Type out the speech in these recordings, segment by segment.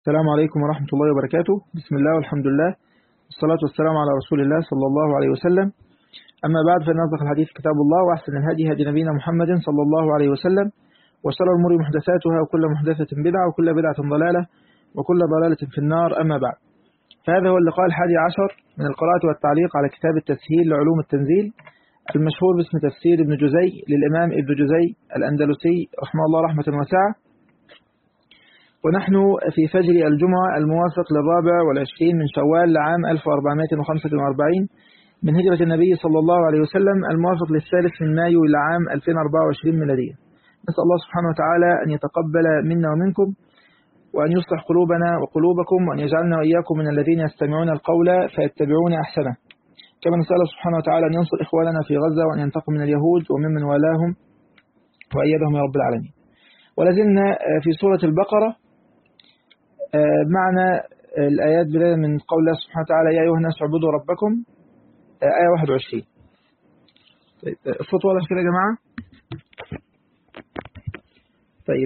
السلام عليكم ورحمة الله وبركاته بسم الله والحمد لله والصلاة والسلام على رسول الله صلى الله عليه وسلم أما بعد فإن أصدق الحديث كتاب الله وأحسن الهدي هدي نبينا محمد صلى الله عليه وسلم وشر الأمور محدثاتها وكل محدثة بدعة وكل بدعة ضلالة وكل ضلالة في النار أما بعد فهذا هو اللقاء الحادي عشر من القراءة والتعليق على كتاب التسهيل لعلوم التنزيل المشهور باسم تفسير ابن جزي للإمام ابن جزي الأندلسي رحمه الله رحمة واسعة ونحن في فجر الجمعة الموافق للرابع والعشرين من شوال لعام 1445 من هجرة النبي صلى الله عليه وسلم الموافق للثالث من مايو لعام 2024 ميلادية نسأل الله سبحانه وتعالى أن يتقبل منا ومنكم وأن يصلح قلوبنا وقلوبكم وأن يجعلنا وإياكم من الذين يستمعون القول فيتبعون أحسنه كما نسأل سبحانه وتعالى أن ينصر إخواننا في غزة وأن ينتقم من اليهود وممن والاهم وأيدهم يا رب العالمين ولازلنا في سورة البقرة معنا الآيات بداية من قول الله سبحانه وتعالى يا أيها الناس اعبدوا ربكم آية 21 طيب الصوت واضح كده يا جماعة طيب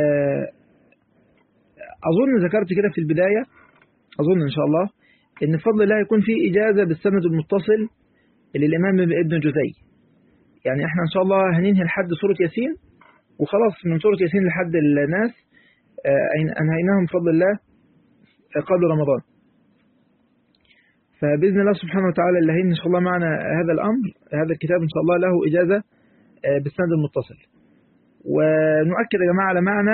أظن ذكرت كده في البداية أظن إن شاء الله إن بفضل الله يكون في إجازة بالسند المتصل للإمام ابن جزي يعني إحنا إن شاء الله هننهي لحد سورة ياسين وخلاص من سورة ياسين لحد الناس أنهيناهم بفضل الله قبل رمضان فبإذن الله سبحانه وتعالى اللي هين إن شاء الله معنا هذا الأمر هذا الكتاب إن شاء الله له إجازة بالسند المتصل ونؤكد يا جماعة على معنى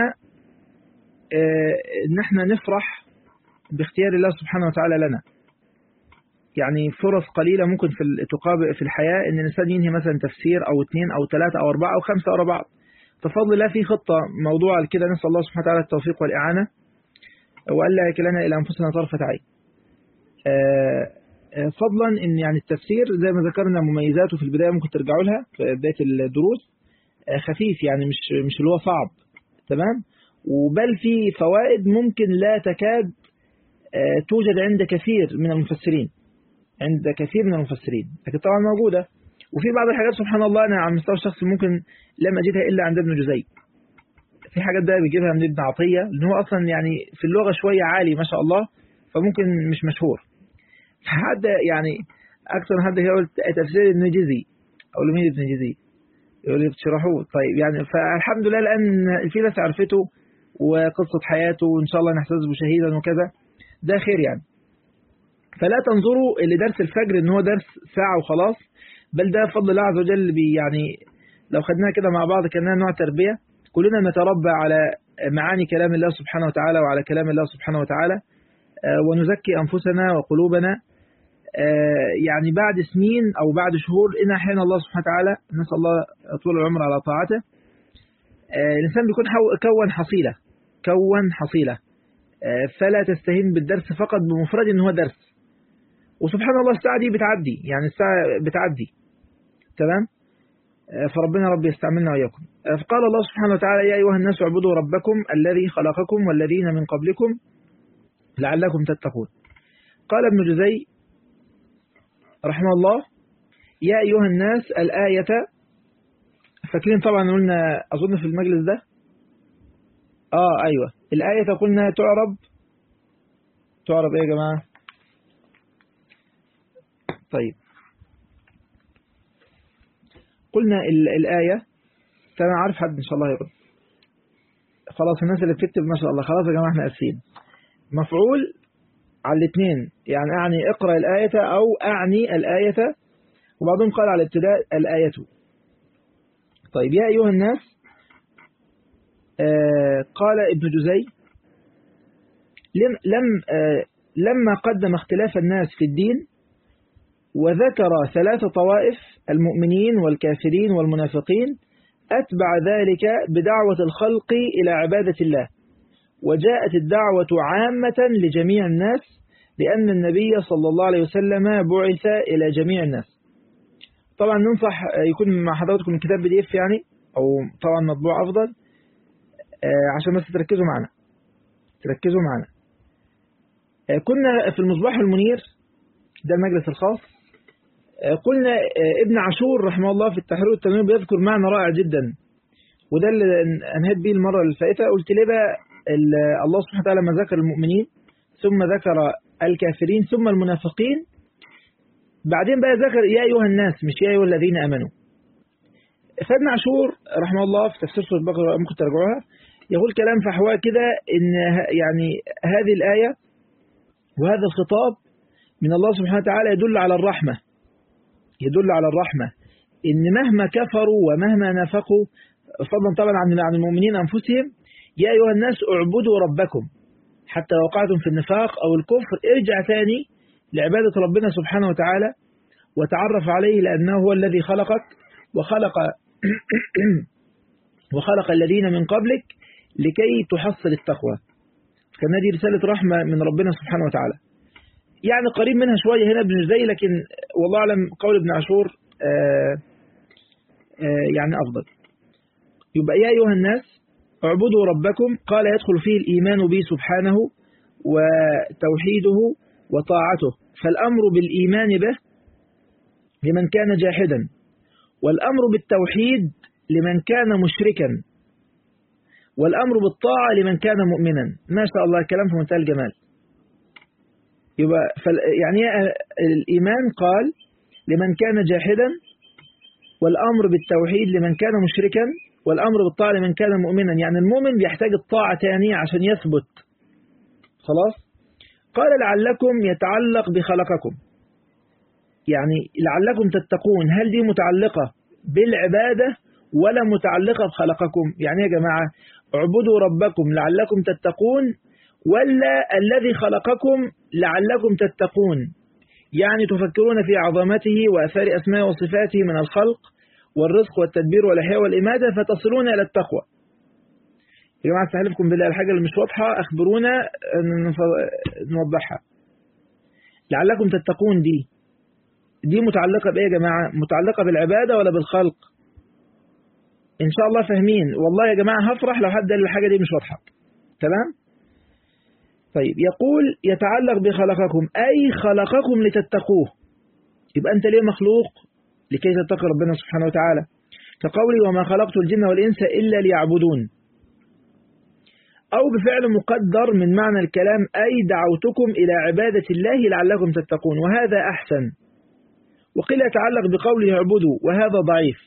إن احنا نفرح باختيار الله سبحانه وتعالى لنا يعني فرص قليلة ممكن في تقابل في الحياة إن الإنسان ينهي مثلا تفسير أو اثنين أو ثلاثة أو أربعة أو خمسة ورا بعض ففضل الله في خطة موضوع كده نسأل الله سبحانه وتعالى التوفيق والإعانة وألا يكلنا إلى أنفسنا طرفة عين فضلا إن يعني التفسير زي ما ذكرنا مميزاته في البداية ممكن ترجعوا لها في بداية الدروس خفيف يعني مش مش اللي هو صعب تمام وبل في فوائد ممكن لا تكاد توجد عند كثير من المفسرين عند كثير من المفسرين لكن طبعا موجودة وفي بعض الحاجات سبحان الله أنا على المستوى الشخصي ممكن لم أجدها إلا عند ابن جزي في حاجات بقى بيجيبها من ابن عطية لأن هو أصلا يعني في اللغة شوية عالي ما شاء الله فممكن مش مشهور حد يعني أكثر حد يقول تفسير ابن جزي أو لمين ابن جزي يقول لي بتشرحوه طيب يعني فالحمد لله لأن في ناس عرفته وقصة حياته وإن شاء الله نحتسبه شهيدا وكذا ده خير يعني فلا تنظروا لدرس الفجر ان هو درس ساعة وخلاص بل ده بفضل الله عز وجل بي يعني لو خدناها كده مع بعض كأنها نوع تربية كلنا نتربى على معاني كلام الله سبحانه وتعالى وعلى كلام الله سبحانه وتعالى ونزكي أنفسنا وقلوبنا يعني بعد سنين أو بعد شهور إن أحيانا الله سبحانه وتعالى نسأل الله طول العمر على طاعته الإنسان بيكون كون حصيلة كون حصيلة فلا تستهين بالدرس فقط بمفرد إن هو درس وسبحان الله الساعة دي بتعدي يعني الساعة بتعدي تمام فربنا رب يستعملنا وإياكم فقال الله سبحانه وتعالى يا أيها الناس اعبدوا ربكم الذي خلقكم والذين من قبلكم لعلكم تتقون قال ابن جزي رحمه الله يا أيها الناس الآية فاكرين طبعا قلنا أظن في المجلس ده آه أيوة الآية قلنا تعرب تعرب إيه يا جماعة طيب قلنا الآية أنا عارف حد إن شاء الله يقول خلاص الناس اللي بتكتب ما شاء الله خلاص يا جماعة احنا أسفين مفعول على الاثنين يعني أعني اقرأ الآية أو أعني الآية وبعضهم قال على الابتداء الآية طيب يا أيها الناس آه قال ابن جزي لم, لم آه لما قدم اختلاف الناس في الدين وذكر ثلاث طوائف المؤمنين والكافرين والمنافقين أتبع ذلك بدعوة الخلق إلى عبادة الله وجاءت الدعوة عامة لجميع الناس لأن النبي صلى الله عليه وسلم بعث إلى جميع الناس طبعا ننصح يكون مع حضراتكم الكتاب بي دي اف يعني أو طبعا مطبوع أفضل عشان بس تركزوا معنا تركزوا معنا كنا في المصباح المنير ده المجلس الخاص قلنا ابن عاشور رحمه الله في التحرير والتنوير بيذكر معنى رائع جدا وده اللي انهيت بيه المرة اللي فاتت قلت ليه بقى الله سبحانه وتعالى لما ذكر المؤمنين ثم ذكر الكافرين ثم المنافقين بعدين بقى ذكر يا أيها الناس مش يا أيها الذين أمنوا فابن عاشور رحمه الله في تفسير سورة البقرة ممكن ترجعوها يقول كلام فحواء كده إن يعني هذه الآية وهذا الخطاب من الله سبحانه وتعالى يدل على الرحمة يدل على الرحمة إن مهما كفروا ومهما نافقوا فضلا طبعا عن عن المؤمنين أنفسهم يا أيها الناس اعبدوا ربكم حتى لو وقعتم في النفاق أو الكفر ارجع ثاني لعبادة ربنا سبحانه وتعالى وتعرف عليه لأنه هو الذي خلقك وخلق وخلق الذين من قبلك لكي تحصل التقوى كان دي رسالة رحمة من ربنا سبحانه وتعالى يعني قريب منها شوية هنا ابن جزي لكن والله أعلم قول ابن عاشور آآ آآ يعني أفضل يبقى يا أيها الناس اعبدوا ربكم قال يدخل فيه الإيمان به سبحانه وتوحيده وطاعته فالأمر بالإيمان به لمن كان جاحدا والأمر بالتوحيد لمن كان مشركا والأمر بالطاعة لمن كان مؤمنا ما شاء الله كلام في منتهى الجمال يبقى يعني الإيمان قال لمن كان جاحدا والأمر بالتوحيد لمن كان مشركا والأمر بالطاعة لمن كان مؤمنا يعني المؤمن بيحتاج الطاعة تاني عشان يثبت خلاص قال لعلكم يتعلق بخلقكم يعني لعلكم تتقون هل دي متعلقة بالعبادة ولا متعلقة بخلقكم يعني يا جماعة اعبدوا ربكم لعلكم تتقون ولا الذي خلقكم لعلكم تتقون يعني تفكرون في عظمته وأثار أسماء وصفاته من الخلق والرزق والتدبير والإحياء والإماتة فتصلون إلى التقوى يا جماعة استحلفكم بالله الحاجة اللي مش واضحة أخبرونا نوضحها لعلكم تتقون دي دي متعلقة بإيه يا جماعة متعلقة بالعبادة ولا بالخلق إن شاء الله فاهمين والله يا جماعة هفرح لو حد قال الحاجة دي مش واضحة تمام طيب يقول يتعلق بخلقكم أي خلقكم لتتقوه يبقى أنت ليه مخلوق لكي تتقي ربنا سبحانه وتعالى كقولي وما خلقت الجن والإنس إلا ليعبدون أو بفعل مقدر من معنى الكلام أي دعوتكم إلى عبادة الله لعلكم تتقون وهذا أحسن وقيل يتعلق بقوله اعبدوا وهذا ضعيف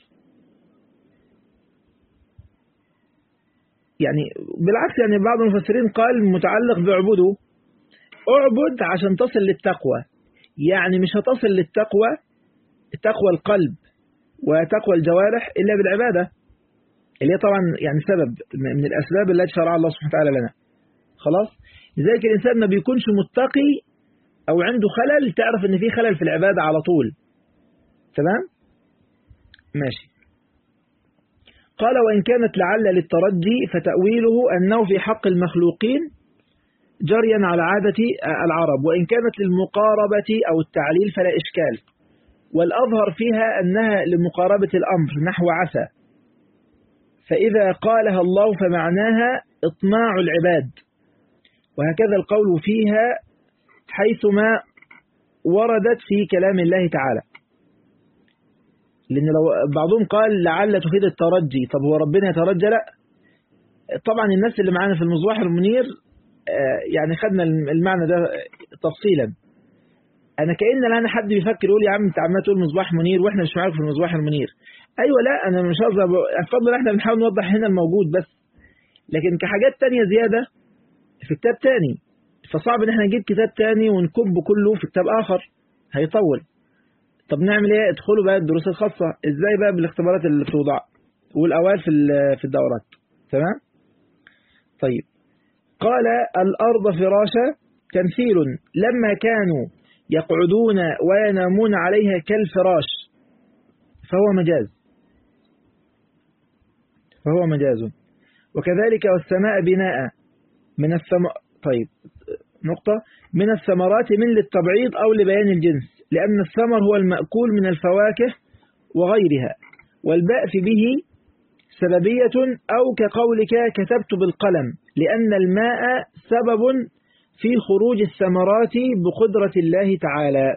يعني بالعكس يعني بعض المفسرين قال متعلق بعبده اعبد عشان تصل للتقوى يعني مش هتصل للتقوى تقوى القلب وتقوى الجوارح إلا بالعبادة اللي هي طبعا يعني سبب من الأسباب التي شرع الله سبحانه وتعالى لنا خلاص لذلك الإنسان ما بيكونش متقي أو عنده خلل تعرف إن في خلل في العبادة على طول تمام ماشي قال وإن كانت لعل للترجي فتأويله أنه في حق المخلوقين جريا على عادة العرب وإن كانت للمقاربة أو التعليل فلا إشكال والأظهر فيها أنها لمقاربة الأمر نحو عسى فإذا قالها الله فمعناها إطماع العباد وهكذا القول فيها حيثما وردت في كلام الله تعالى لأن لو بعضهم قال لعل تفيد الترجي طب هو ربنا يترجى لا طبعا الناس اللي معانا في المصباح المنير يعني خدنا المعنى ده تفصيلا انا كأن الان حد بيفكر يقول يا عم انت عمال تقول مصباح منير واحنا مش معاك في المصباح المنير ايوه لا انا مش قصدي افضل احنا بنحاول نوضح هنا الموجود بس لكن كحاجات تانية زيادة في كتاب تاني فصعب ان احنا نجيب كتاب تاني ونكب كله في كتاب اخر هيطول طب نعمل ايه ادخلوا بقى الدروس الخاصة ازاي بقى بالاختبارات اللي بتوضع والاوائل في في الدورات تمام طيب قال الارض فراشا تمثيل لما كانوا يقعدون وينامون عليها كالفراش فهو مجاز فهو مجاز وكذلك والسماء بناء من الثمر طيب نقطة من الثمرات من للتبعيض أو لبيان الجنس لأن الثمر هو المأكول من الفواكه وغيرها والباء في به سببية أو كقولك كتبت بالقلم لأن الماء سبب في خروج الثمرات بقدرة الله تعالى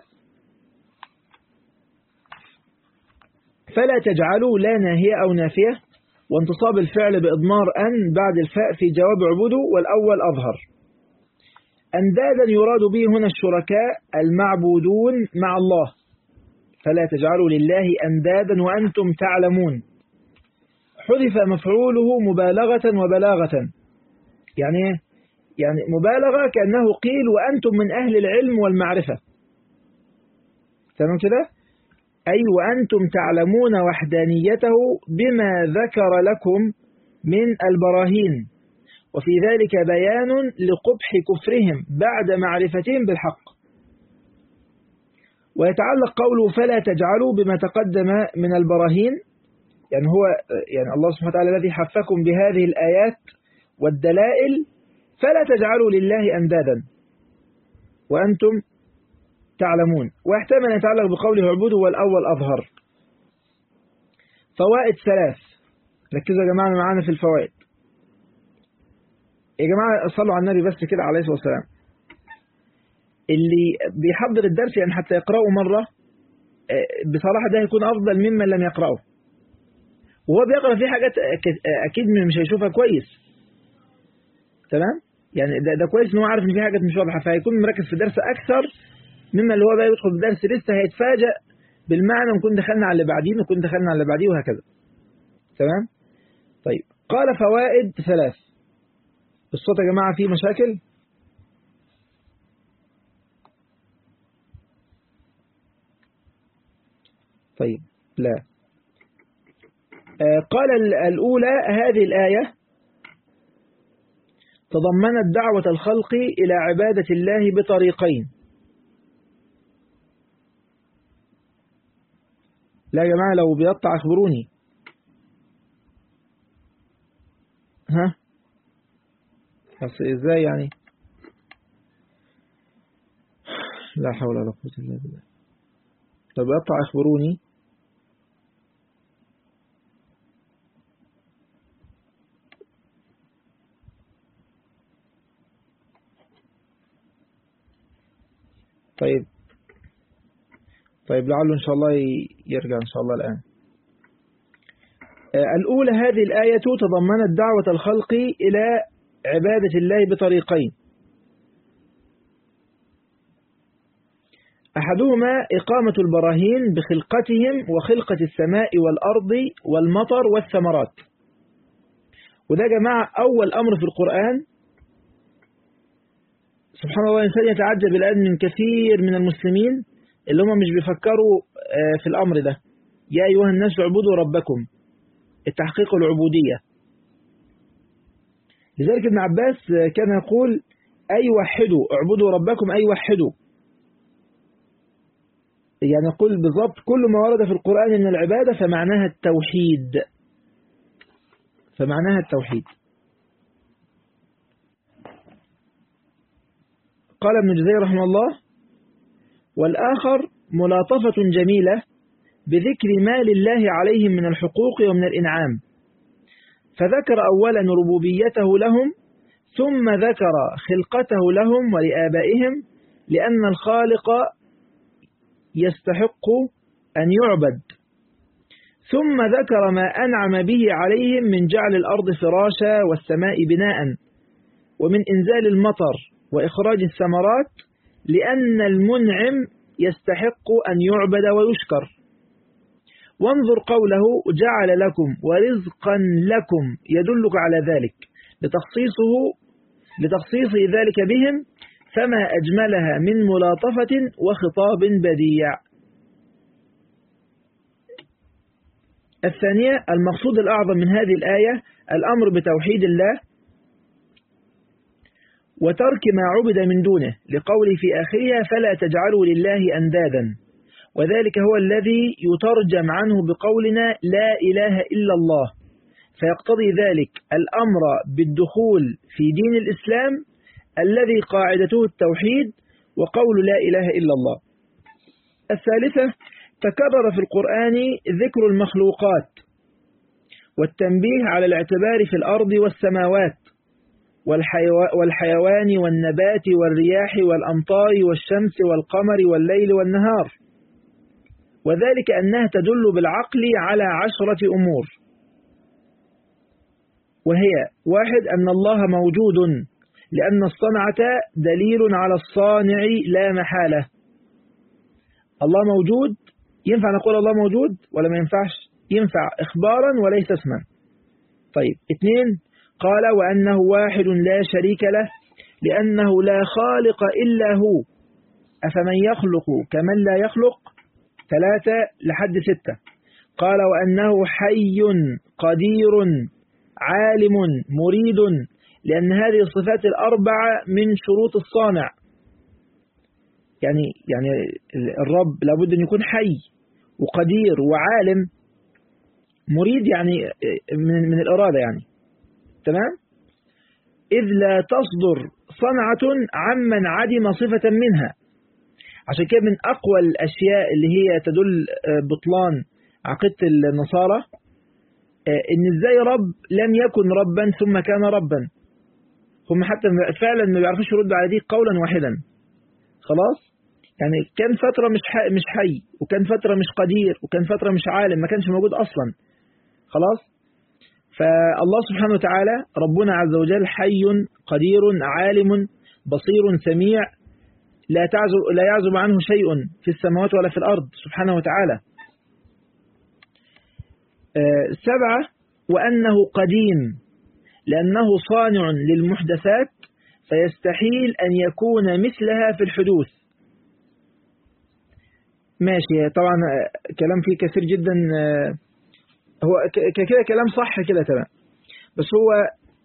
فلا تجعلوا لا ناهية أو نافية وانتصاب الفعل بإضمار أن بعد الفاء في جواب عبودوا والأول أظهر أندادا يراد به هنا الشركاء المعبودون مع الله فلا تجعلوا لله أندادا وأنتم تعلمون حذف مفعوله مبالغة وبلاغة يعني يعني مبالغة كأنه قيل وأنتم من أهل العلم والمعرفة تمام كده أي وأنتم تعلمون وحدانيته بما ذكر لكم من البراهين وفي ذلك بيان لقبح كفرهم بعد معرفتهم بالحق ويتعلق قوله فلا تجعلوا بما تقدم من البراهين يعني هو يعني الله سبحانه وتعالى الذي حفكم بهذه الآيات والدلائل فلا تجعلوا لله أندادا وأنتم تعلمون واحتمل أن يتعلق بقوله عبوده والأول أظهر فوائد ثلاث ركزوا يا جماعة معانا في الفوائد يا جماعة صلوا على النبي بس كده عليه الصلاة والسلام اللي بيحضر الدرس يعني حتى يقرأه مرة بصراحة ده هيكون أفضل ممن لم يقرأه وهو بيقرأ فيه حاجات أكيد مش هيشوفها كويس تمام يعني ده, ده كويس ان هو عارف ان في حاجات مش واضحه فهيكون مركز في الدرس اكثر مما اللي هو بقى يدخل في الدرس لسه هيتفاجئ بالمعنى ونكون دخلنا على اللي بعديه ونكون دخلنا على اللي بعديه وهكذا تمام طيب قال فوائد ثلاث الصوت يا جماعه فيه مشاكل طيب لا آه قال الأولى هذه الآية تضمنت دعوة الخلق إلى عبادة الله بطريقين لا يا جماعة لو بيقطع اخبروني ها بس ازاي يعني لا حول ولا قوة إلا بالله لو بيقطع اخبروني طيب طيب لعله إن شاء الله يرجع إن شاء الله الآن الأولى هذه الآية تضمنت دعوة الخلق إلى عبادة الله بطريقين أحدهما إقامة البراهين بخلقتهم وخلقة السماء والأرض والمطر والثمرات وده يا جماعة أول أمر في القرآن سبحان الله الإنسان يتعجب الآن من كثير من المسلمين اللي هم مش بيفكروا في الأمر ده يا أيها الناس اعبدوا ربكم التحقيق العبودية لذلك ابن عباس كان يقول أي وحدوا اعبدوا ربكم أي وحدوا يعني يقول بالضبط كل ما ورد في القرآن من العبادة فمعناها التوحيد فمعناها التوحيد قال ابن جزير رحمه الله والآخر ملاطفة جميلة بذكر ما لله عليهم من الحقوق ومن الإنعام فذكر أولا ربوبيته لهم ثم ذكر خلقته لهم ولآبائهم لأن الخالق يستحق أن يعبد ثم ذكر ما أنعم به عليهم من جعل الأرض فراشا والسماء بناء ومن إنزال المطر وإخراج الثمرات لأن المنعم يستحق أن يعبد ويشكر وانظر قوله جعل لكم ورزقا لكم يدلك على ذلك لتخصيصه لتخصيص ذلك بهم فما أجملها من ملاطفة وخطاب بديع الثانية المقصود الأعظم من هذه الآية الأمر بتوحيد الله وترك ما عبد من دونه لقوله في آخرها فلا تجعلوا لله أندادا وذلك هو الذي يترجم عنه بقولنا لا إله إلا الله فيقتضي ذلك الأمر بالدخول في دين الإسلام الذي قاعدته التوحيد وقول لا إله إلا الله الثالثة تكرر في القرآن ذكر المخلوقات والتنبيه على الاعتبار في الأرض والسماوات والحيوان والنبات والرياح والأمطار والشمس والقمر والليل والنهار وذلك أنها تدل بالعقل على عشرة أمور وهي واحد أن الله موجود لأن الصنعة دليل على الصانع لا محالة الله موجود ينفع نقول الله موجود ولا ما ينفعش ينفع إخبارا وليس اسما طيب اثنين قال وأنه واحد لا شريك له لأنه لا خالق إلا هو أفمن يخلق كمن لا يخلق ثلاثة لحد ستة قال وأنه حي قدير عالم مريد لأن هذه الصفات الأربعة من شروط الصانع يعني يعني الرب لابد أن يكون حي وقدير وعالم مريد يعني من, من الإرادة يعني تمام إذ لا تصدر صنعة عمن عدم صفة منها عشان كده من أقوى الأشياء اللي هي تدل بطلان عقيدة النصارى إن إزاي رب لم يكن ربا ثم كان ربا هم حتى فعلا ما بيعرفوش يردوا على دي قولا واحدا خلاص يعني كان فترة مش حي مش حي وكان فترة مش قدير وكان فترة مش عالم ما كانش موجود أصلا خلاص فالله سبحانه وتعالى ربنا عز وجل حي قدير عالم بصير سميع لا تعزب لا يعزب عنه شيء في السماوات ولا في الأرض سبحانه وتعالى سبعة وأنه قديم لأنه صانع للمحدثات فيستحيل أن يكون مثلها في الحدوث ماشي طبعا كلام فيه كثير جدا هو كده كلام صح كده تمام بس هو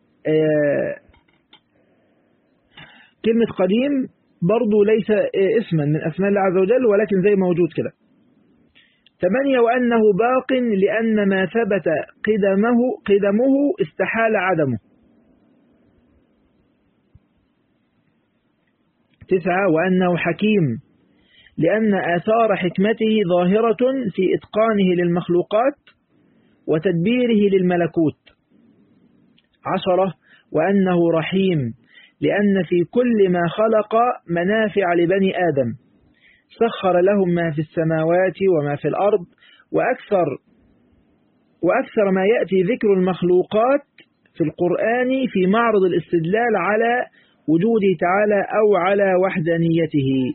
كلمة قديم برضو ليس اسما من أسماء الله عز وجل ولكن زي موجود كده ثمانية وأنه باق لأن ما ثبت قدمه, قدمه استحال عدمه تسعة وأنه حكيم لأن آثار حكمته ظاهرة في إتقانه للمخلوقات وتدبيره للملكوت عشرة وأنه رحيم لأن في كل ما خلق منافع لبني آدم سخر لهم ما في السماوات وما في الأرض وأكثر وأكثر ما يأتي ذكر المخلوقات في القرآن في معرض الاستدلال على وجوده تعالى أو على وحدانيته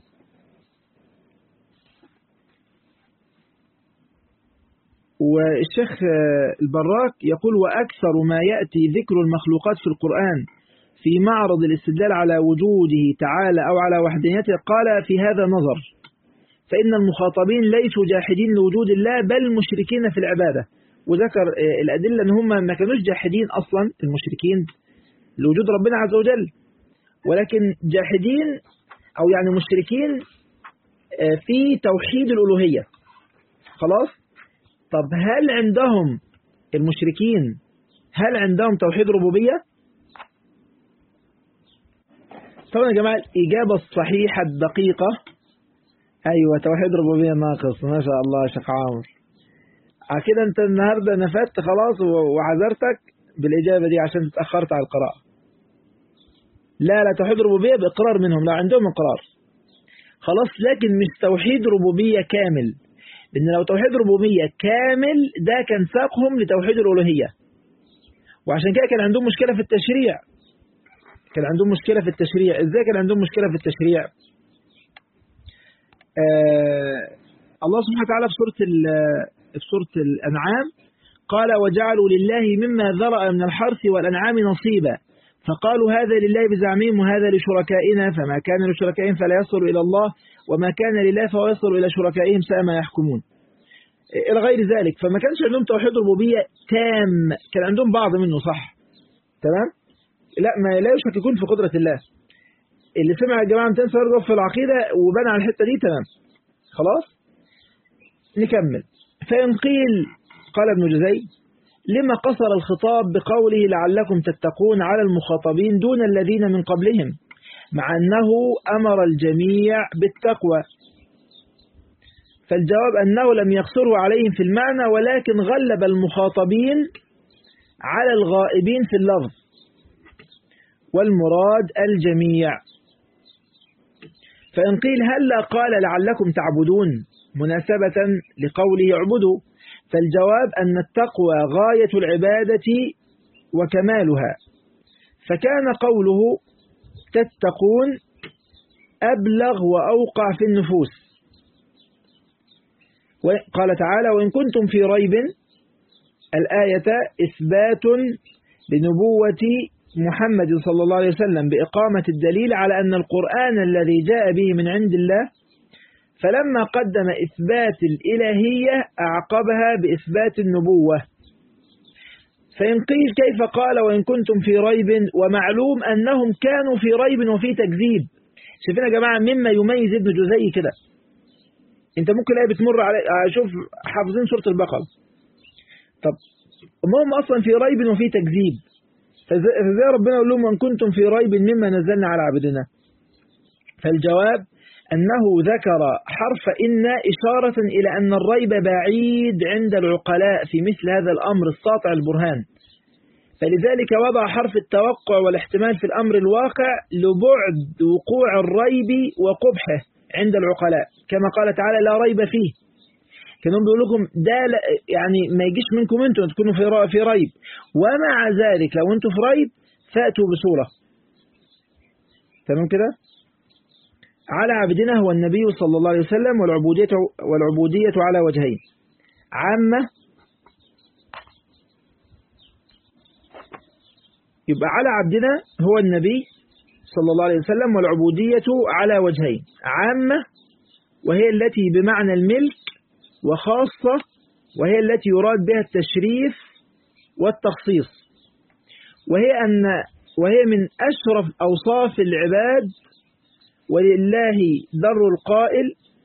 والشيخ البراك يقول وأكثر ما يأتي ذكر المخلوقات في القرآن في معرض الاستدلال على وجوده تعالى أو على وحدانيته قال في هذا نظر فإن المخاطبين ليسوا جاحدين لوجود الله بل مشركين في العبادة وذكر الأدلة أن هم ما كانوش جاحدين أصلا المشركين لوجود ربنا عز وجل ولكن جاحدين أو يعني مشركين في توحيد الألوهية خلاص طب هل عندهم المشركين هل عندهم توحيد ربوبية طبعا يا جماعة الإجابة الصحيحة الدقيقة أيوة توحيد ربوبية ناقص ما شاء الله شيخ عامر كده أنت النهاردة نفدت خلاص وعذرتك بالإجابة دي عشان تأخرت على القراءة لا لا توحيد ربوبية بإقرار منهم لا عندهم إقرار خلاص لكن مش توحيد ربوبية كامل لأن لو توحيد ربوبية كامل ده كان ساقهم لتوحيد الألوهية وعشان كده كان عندهم مشكلة في التشريع كان عندهم مشكلة في التشريع إزاي كان عندهم مشكلة في التشريع آه الله سبحانه وتعالى في سورة في سورة الأنعام قال وجعلوا لله مما ذرأ من الحرث والأنعام نصيبا فقالوا هذا لله بزعمهم وهذا لشركائنا فما كان لشركائهم فلا يصل إلى الله وما كان لله فهو يصل إلى شركائهم ساء ما يحكمون إلى غير ذلك فما كانش عندهم توحيد ربوبية تام كان عندهم بعض منه صح تمام لا ما لا يشككون في قدرة الله اللي سمع يا جماعة 200 سنة في العقيدة وبنى على الحتة دي تمام خلاص نكمل فإن قيل قال ابن جزي لما قصر الخطاب بقوله لعلكم تتقون على المخاطبين دون الذين من قبلهم مع أنه أمر الجميع بالتقوى فالجواب أنه لم يقصره عليهم في المعنى ولكن غلب المخاطبين على الغائبين في اللفظ والمراد الجميع فإن قيل هل قال لعلكم تعبدون مناسبة لقوله اعبدوا فالجواب أن التقوى غاية العبادة وكمالها فكان قوله تتقون أبلغ وأوقع في النفوس قال تعالى وإن كنتم في ريب الآية إثبات لنبوة محمد صلى الله عليه وسلم بإقامة الدليل على أن القرآن الذي جاء به من عند الله فلما قدم إثبات الإلهية أعقبها بإثبات النبوة فإن قيل كيف قال وإن كنتم في ريب ومعلوم أنهم كانوا في ريب وفي تكذيب شايفين يا جماعة مما يميز ابن جزي كده انت ممكن ايه بتمر على شوف حافظين سورة البقرة طب ما هم أصلا في ريب وفي تكذيب فازاي ربنا يقول لهم وإن كنتم في ريب مما نزلنا على عبدنا فالجواب أنه ذكر حرف إن إشارة إلى أن الريب بعيد عند العقلاء في مثل هذا الأمر الساطع البرهان فلذلك وضع حرف التوقع والاحتمال في الأمر الواقع لبعد وقوع الريب وقبحه عند العقلاء كما قال تعالى لا ريب فيه كانوا بيقول لكم ده يعني ما يجيش منكم انتم تكونوا في في ريب ومع ذلك لو انتم في ريب فاتوا بصورة تمام كده على عبدنا هو النبي صلى الله عليه وسلم والعبودية والعبودية على وجهين عامة يبقى على عبدنا هو النبي صلى الله عليه وسلم والعبودية على وجهين عامة وهي التي بمعنى الملك وخاصة وهي التي يراد بها التشريف والتخصيص وهي أن وهي من أشرف أوصاف العباد ولله در القائل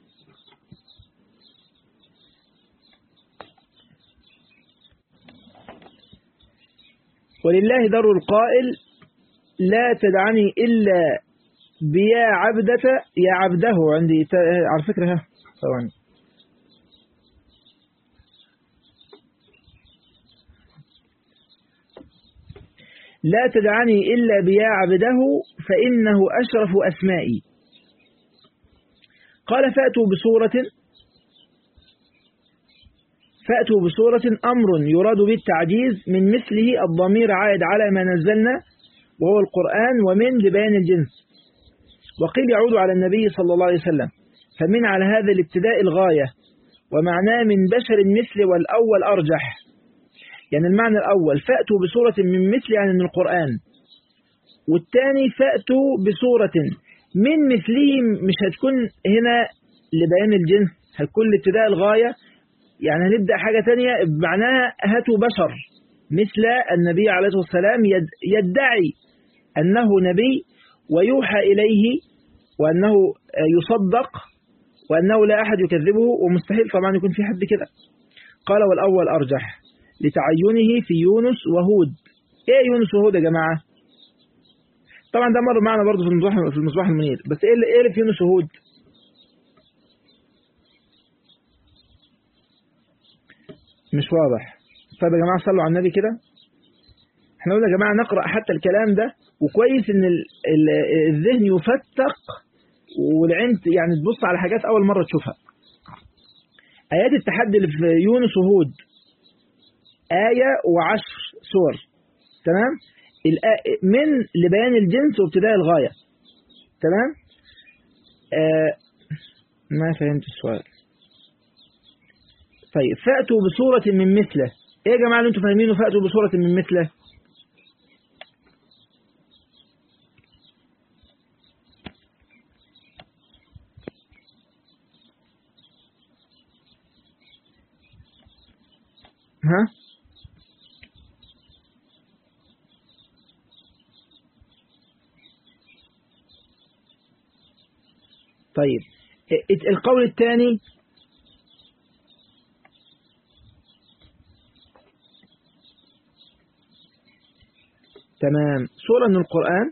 ولله در القائل لا تدعني إلا بيا عبدة يا عبده عندي على فكرة ها ثواني لا تدعني إلا بيا عبده فإنه أشرف أسمائي قال فأتوا بصورة فأتوا بصورة أمر يراد بالتعجيز من مثله الضمير عائد على ما نزلنا وهو القرآن ومن لبيان الجنس وقيل يعود على النبي صلى الله عليه وسلم فمن على هذا الابتداء الغاية ومعناه من بشر مثل والأول أرجح يعني المعنى الأول فأتوا بصورة من مثل يعني من القرآن والثاني فأتوا بصورة من مثله مش هتكون هنا لبيان الجنس هتكون لابتداء الغاية يعني هنبدأ حاجة تانية بمعناها هاتوا بشر مثل النبي عليه الصلاة والسلام يدعي أنه نبي ويوحى إليه وأنه يصدق وأنه لا أحد يكذبه ومستحيل طبعا يكون في حد كده قال والأول أرجح لتعينه في يونس وهود ايه يونس وهود يا جماعة طبعا ده مر معنا برضه في المصباح في المصباح المنير بس ايه اللي, إيه اللي في يونس وهود مش واضح طيب يا جماعة صلوا على النبي كده احنا قلنا يا جماعة نقرأ حتى الكلام ده وكويس ان الذهن يفتق والعين يعني تبص على حاجات اول مرة تشوفها آيات التحدي اللي في يونس وهود آية وعشر سور تمام من لبيان الجنس وابتداء الغاية تمام آه ما فهمت السؤال طيب فأتوا بصورة من مثله ايه يا جماعة اللي انتوا فاهمينه فأتوا بصورة من مثله ها طيب القول الثاني تمام سورة من القرآن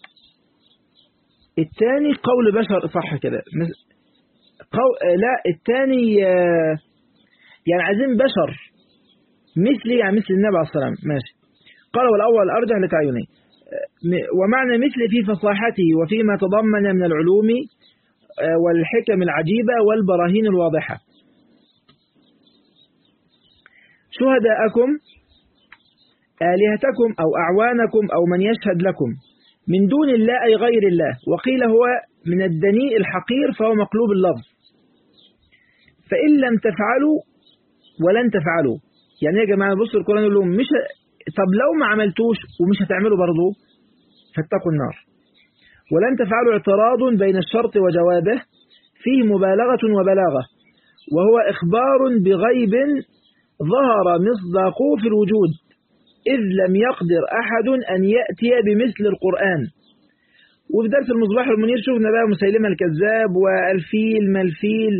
الثاني قول بشر صح كده قو... لا الثاني يعني عايزين بشر مثلي يعني مثل النبي عليه الصلاة والسلام ماشي قال والأول أرجح لتعيني ومعنى مثل في فصاحته وفيما تضمن من العلوم والحكم العجيبة والبراهين الواضحة شهداءكم آلهتكم أو أعوانكم أو من يشهد لكم من دون الله أي غير الله وقيل هو من الدنيء الحقير فهو مقلوب اللفظ فإن لم تفعلوا ولن تفعلوا يعني يا جماعة بصوا القرآن يقول لهم مش طب لو ما عملتوش ومش هتعملوا برضه فاتقوا النار ولن تفعلوا اعتراض بين الشرط وجوابه فيه مبالغة وبلاغة وهو إخبار بغيب ظهر مصداقه في الوجود إذ لم يقدر أحد أن يأتي بمثل القرآن وفي درس المصباح المنير شفنا بقى مسيلمة الكذاب والفيل ما الفيل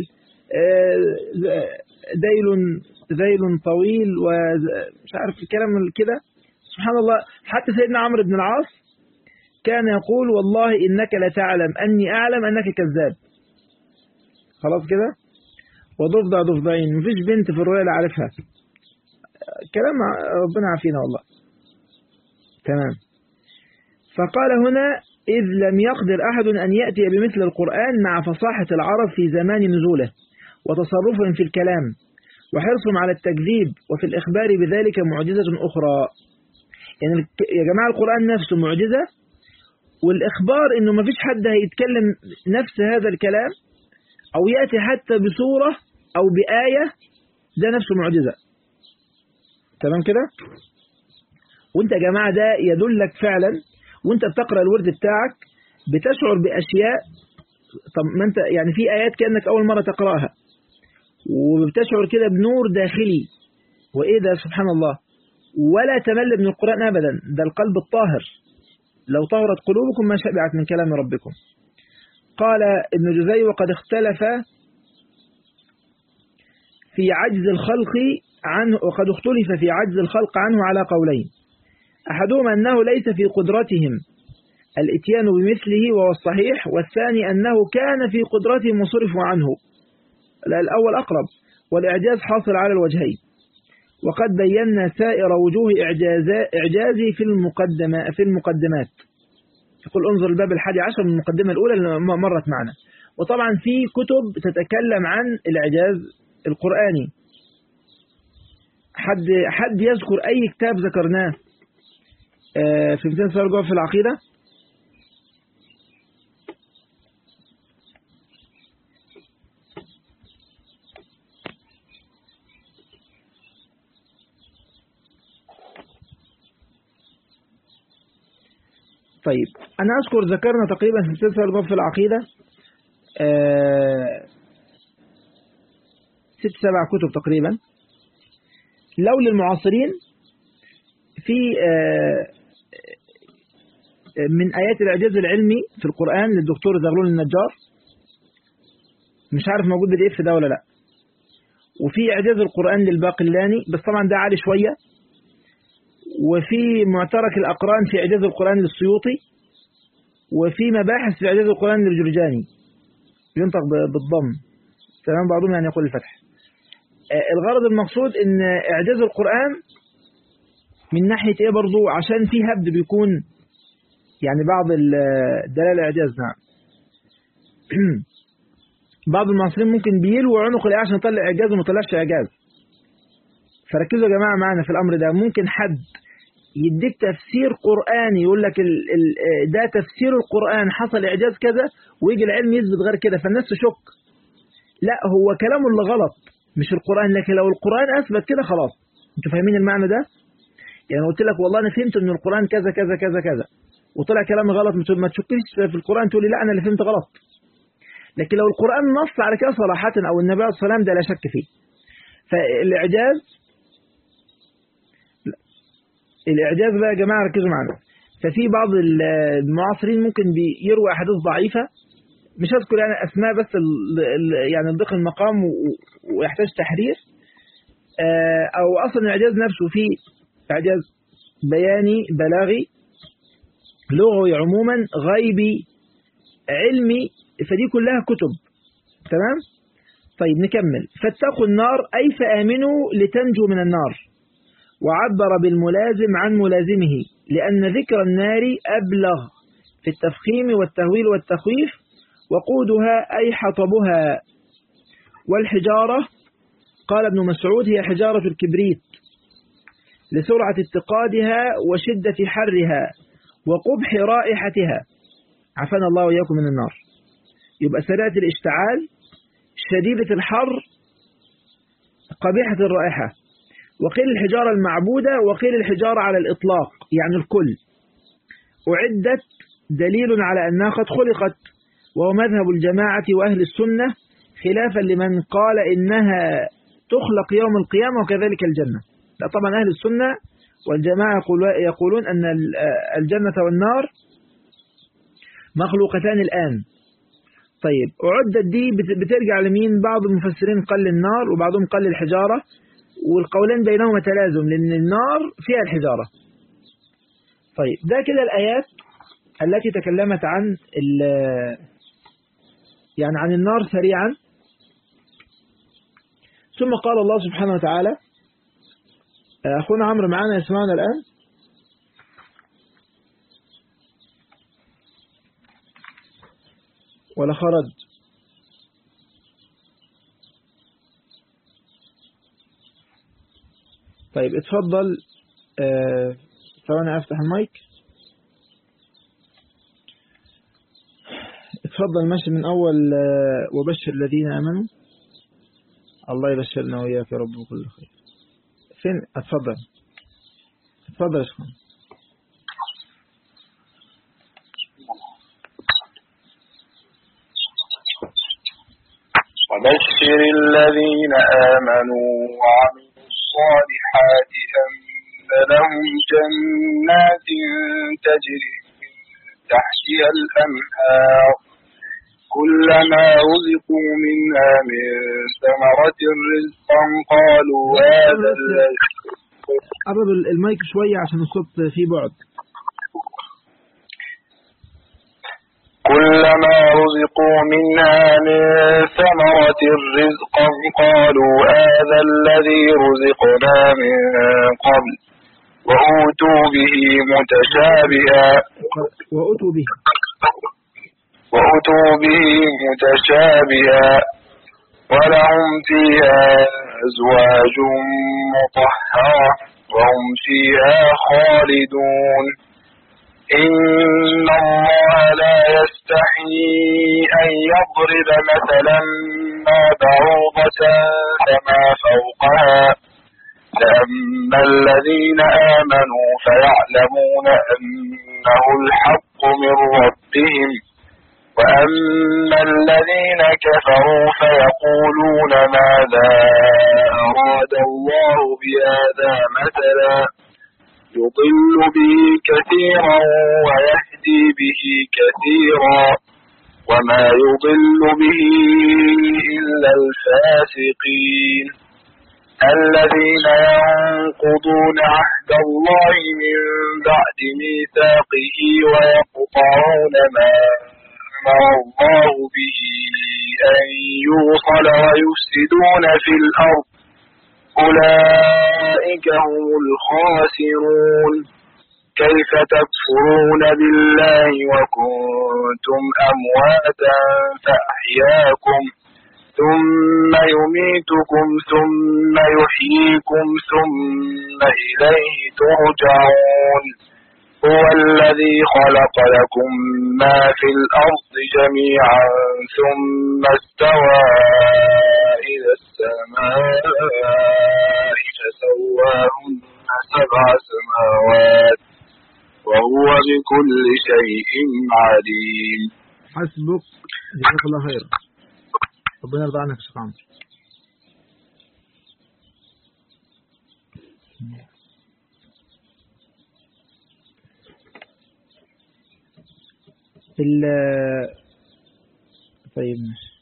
ديل ذيل طويل ومش عارف الكلام كده سبحان الله حتى سيدنا عمرو بن العاص كان يقول والله إنك لتعلم أني أعلم أنك كذاب خلاص كده وضفدع ضفدعين مفيش بنت في الرؤيا اللي عارفها كلام ربنا عافينا والله تمام فقال هنا إذ لم يقدر أحد أن يأتي بمثل القرآن مع فصاحة العرب في زمان نزوله وتصرفهم في الكلام وحرصهم على التكذيب وفي الإخبار بذلك معجزة أخرى يعني يا جماعة القرآن نفسه معجزة والإخبار إنه ما فيش حد هيتكلم نفس هذا الكلام أو يأتي حتى بصورة أو بآية ده نفسه معجزة تمام كده وانت يا جماعة ده يدلك فعلا وانت بتقرأ الورد بتاعك بتشعر بأشياء طب ما انت يعني في آيات كأنك أول مرة تقرأها وبتشعر كده بنور داخلي وإيه ده سبحان الله ولا تمل من القرآن أبدا ده القلب الطاهر لو طهرت قلوبكم ما شبعت من كلام ربكم قال ابن جزي وقد اختلف في عجز الخلق عنه وقد اختلف في عجز الخلق عنه على قولين أحدهما أنه ليس في قدرتهم الاتيان بمثله وهو الصحيح والثاني أنه كان في قدرتهم وصرفوا عنه الأول أقرب والإعجاز حاصل على الوجهين وقد بينا سائر وجوه إعجازي في المقدمة في المقدمات يقول انظر الباب الحادي عشر من المقدمة الأولى اللي مرت معنا وطبعا في كتب تتكلم عن الإعجاز القرآني حد حد يذكر أي كتاب ذكرناه في 200 سؤال جوه في العقيدة طيب أنا أذكر ذكرنا تقريبا في سلسلة الباب في العقيدة آه ست سبع كتب تقريبا لو للمعاصرين في آه من آيات الإعجاز العلمي في القرآن للدكتور زغلول النجار مش عارف موجود بالإف ده ولا لا وفي إعجاز القرآن للباقلاني بس طبعا ده عالي شوية وفي معترك الأقران في إعجاز القرآن للسيوطي وفي مباحث في إعجاز القرآن للجرجاني ينطق بالضم تمام بعضهم يعني يقول الفتح الغرض المقصود ان إعجاز القرآن من ناحية إيه برضو عشان في هبد بيكون يعني بعض الدلالة إعجاز نعم بعض المعاصرين ممكن بيلووا عنق الإيه عشان يطلع إعجاز وما يطلعش إعجاز فركزوا يا جماعة معنا في الأمر ده ممكن حد يديك تفسير قرآني يقول لك ال ال ده تفسير القرآن حصل إعجاز كذا ويجي العلم يثبت غير كده فالناس تشك لا هو كلامه اللي غلط مش القرآن لكن لو القرآن أثبت كده خلاص انتوا فاهمين المعنى ده يعني قلت لك والله أنا فهمت إن القرآن كذا كذا كذا كذا وطلع كلامي غلط ما تشكيش في القرآن تقول لي لا أنا اللي فهمت غلط لكن لو القرآن نص على كده صراحة أو النبي عليه الصلاة والسلام ده لا شك فيه فالإعجاز الإعجاز بقى يا جماعة ركزوا معنا ففي بعض المعاصرين ممكن بيروي أحاديث ضعيفة مش هذكر يعني أسماء بس ال ال يعني ضيق المقام ويحتاج تحرير أو أصلا الإعجاز نفسه فيه إعجاز بياني بلاغي لغوي عموما غيبي علمي فدي كلها كتب تمام طيب نكمل فاتقوا النار أي فآمنوا لتنجوا من النار وعبر بالملازم عن ملازمه لأن ذكر النار أبلغ في التفخيم والتهويل والتخويف وقودها أي حطبها والحجارة قال ابن مسعود هي حجارة الكبريت لسرعة اتقادها وشدة حرها وقبح رائحتها عفانا الله وإياكم من النار يبقى سريعة الاشتعال شديدة الحر قبيحة الرائحة وقيل الحجارة المعبودة وقيل الحجارة على الإطلاق يعني الكل أعدت دليل على أنها قد خلقت وهو مذهب الجماعة وأهل السنة خلافا لمن قال إنها تخلق يوم القيامة وكذلك الجنة لا طبعا أهل السنة والجماعة يقولون أن الجنة والنار مخلوقتان الآن طيب أعدت دي بترجع لمين بعض المفسرين قال النار وبعضهم قال الحجارة والقولين بينهما تلازم لأن النار فيها الحجارة طيب ده كده الآيات التي تكلمت عن يعني عن النار سريعا ثم قال الله سبحانه وتعالى أخونا عمرو معانا يسمعنا الآن ولا خرج طيب اتفضل ثواني افتح المايك اتفضل ماشي من اول وبشر الذين امنوا الله يبشرنا وإياك يا رب بكل خير فين اتفضل اتفضل يا شيخ وبشر الذين آمنوا وعملوا الصالحات أن لهم جنات تجري من تحتها الأنهار كلما رزقوا منها من ثمرة رزقا قالوا هذا الذي قرب المايك شوية عشان الصوت فيه بعد كلما رزقوا منها من ثمرة رزقا قالوا هذا الذي رزقنا من قبل وأوتوا به متشابها وأتوا به وأتوا به متشابها ولهم فيها أزواج مطهرة وهم فيها خالدون إن الله لا يستحيي أن يضرب مثلا ما بعوضة فما فوقها فأما الذين آمنوا فيعلمون أنه الحق من ربهم وأما الذين كفروا فيقولون ماذا أراد الله بهذا مثلا يضل به كثيرا ويهدي به كثيرا وما يضل به إلا الفاسقين الذين ينقضون عهد الله من بعد ميثاقه ويقطعون ما أمر الله به أن يوصل ويفسدون في الأرض أولئك هم الخاسرون كيف تكفرون بالله وكنتم أمواتا فأحياكم ثم يميتكم ثم يحييكم ثم إليه ترجعون هو الذي خلق لكم ما في الأرض جميعا ثم استوى إلى السماء فسواهن سبع سماوات وهو بكل شيء عليم حسبك جزاك الله خير ربنا يرضى عنك يا شيخ عمرو ال طيب ماشي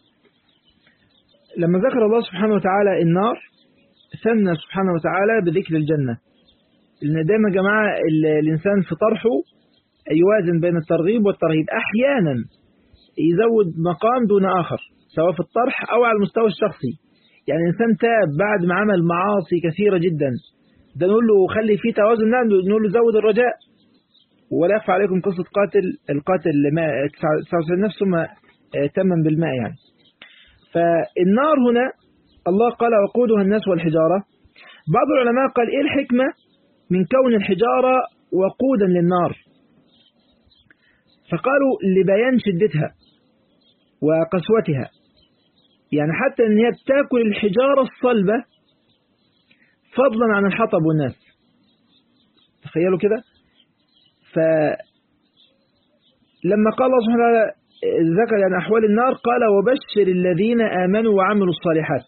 لما ذكر الله سبحانه وتعالى النار ثنى سبحانه وتعالى بذكر الجنة لأن دايما يا جماعة الإنسان في طرحه يوازن بين الترغيب والترهيب أحيانا يزود مقام دون آخر سواء في الطرح أو على المستوى الشخصي يعني الإنسان تاب بعد ما عمل معاصي كثيرة جدا ده نقول له خلي فيه توازن نعم نقول له زود الرجاء ولا يخفى عليكم قصة قاتل القاتل لما 99 نفس ثم تمم بالماء يعني فالنار هنا الله قال وقودها الناس والحجارة بعض العلماء قال إيه الحكمة من كون الحجارة وقودا للنار فقالوا لبيان شدتها وقسوتها يعني حتى ان هي بتاكل الحجارة الصلبة فضلا عن الحطب والناس تخيلوا كده فلما قال الله سبحانه وتعالى ذكر يعني أحوال النار قال وبشر الذين آمنوا وعملوا الصالحات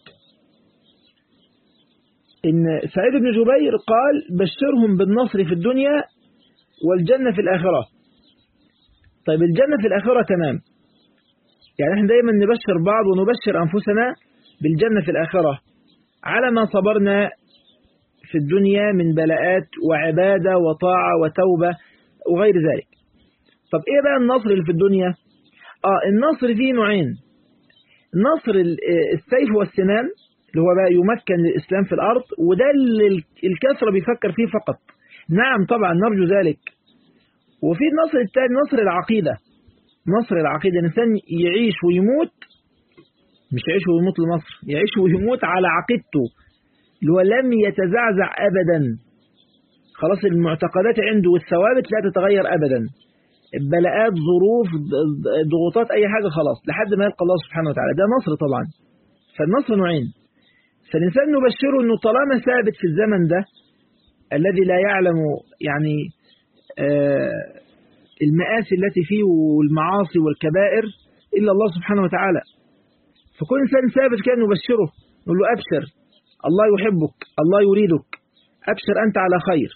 إن سعيد بن جبير قال بشرهم بالنصر في الدنيا والجنة في الآخرة طيب الجنة في الآخرة تمام يعني احنا دايما نبشر بعض ونبشر أنفسنا بالجنة في الآخرة على ما صبرنا في الدنيا من بلاءات وعبادة وطاعة وتوبة وغير ذلك طب ايه بقى النصر اللي في الدنيا اه النصر فيه نوعين نصر السيف والسنان اللي هو بقى يمكن الإسلام في الأرض وده اللي الكثرة بيفكر فيه فقط نعم طبعا نرجو ذلك وفي النصر الثاني نصر العقيدة نصر العقيدة الإنسان يعيش ويموت مش يعيش ويموت لمصر يعيش ويموت على عقيدته اللي هو لم يتزعزع أبدا خلاص المعتقدات عنده والثوابت لا تتغير أبدا بلاءات ظروف ضغوطات أي حاجة خلاص لحد ما يلقى الله سبحانه وتعالى ده نصر طبعا فالنصر نوعين فالإنسان نبشره أنه طالما ثابت في الزمن ده الذي لا يعلم يعني آه المآسي التي فيه والمعاصي والكبائر إلا الله سبحانه وتعالى فكل إنسان ثابت كان نبشره نقول له أبشر الله يحبك الله يريدك أبشر أنت على خير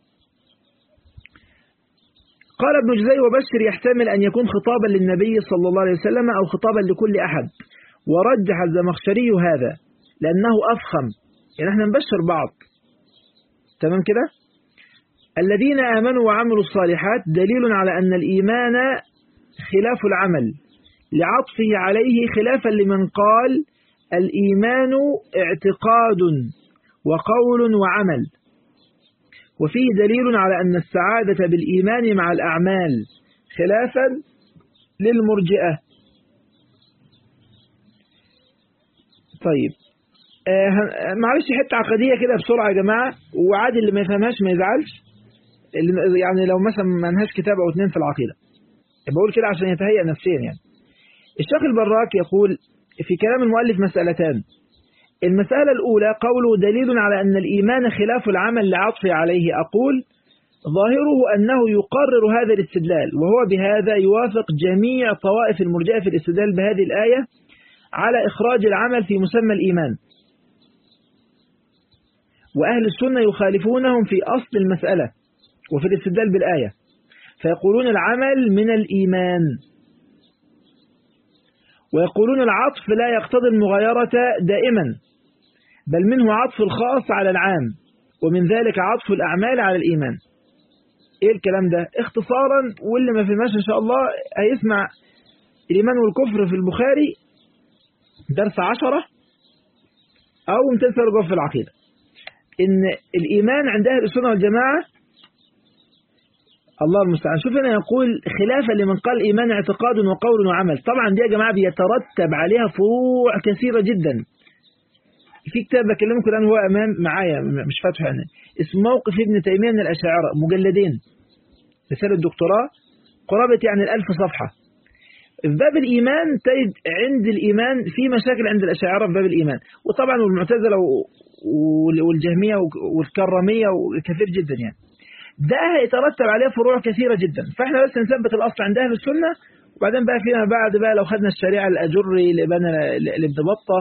قال ابن جزي وبشر يحتمل أن يكون خطابا للنبي صلى الله عليه وسلم أو خطابا لكل أحد ورجح الزمخشري هذا لأنه أفخم يعني احنا نبشر بعض تمام كده الذين آمنوا وعملوا الصالحات دليل على أن الإيمان خلاف العمل لعطفه عليه خلافا لمن قال الإيمان اعتقاد وقول وعمل وفيه دليل على أن السعادة بالإيمان مع الأعمال خلافا للمرجئة طيب آه معلش حتة عقدية كده بسرعة يا جماعة وعادي اللي ما يفهمهاش ما يزعلش اللي يعني لو مثلا ما لهاش كتاب أو اتنين في العقيدة بقول كده عشان يتهيأ نفسيا يعني الشيخ البراك يقول في كلام المؤلف مسألتان المسألة الأولى قوله دليل على أن الإيمان خلاف العمل لعطفه عليه أقول ظاهره أنه يقرر هذا الاستدلال وهو بهذا يوافق جميع طوائف المرجئة في الاستدلال بهذه الآية على إخراج العمل في مسمى الإيمان وأهل السنة يخالفونهم في أصل المسألة وفي الاستدلال بالآية فيقولون العمل من الإيمان ويقولون العطف لا يقتضي المغايرة دائما بل منه عطف الخاص على العام ومن ذلك عطف الأعمال على الإيمان إيه الكلام ده اختصارا واللي ما فهمش إن شاء الله هيسمع الإيمان والكفر في البخاري درس عشرة أو 200 سنة في العقيدة إن الإيمان عند أهل السنة والجماعة الله المستعان شوف هنا يقول خلافا لمن قال إيمان اعتقاد وقول وعمل طبعا دي يا جماعة بيترتب عليها فروع كثيرة جدا في كتاب بكلمكم الآن هو أمام معايا مش فاتحه يعني اسمه موقف ابن تيمية من الأشاعرة مجلدين رسالة الدكتوراه قرابة يعني الألف صفحة في باب الإيمان تجد عند الإيمان في مشاكل عند الأشاعرة في باب الإيمان وطبعا والمعتزلة والجهمية والكرامية وكثير جدا يعني ده هيترتب عليه فروع كثيرة جدا فاحنا بس نثبت الأصل عند أهل السنة وبعدين بقى فيما بعد بقى لو خدنا الشريعة الأجري لابن لابن بطة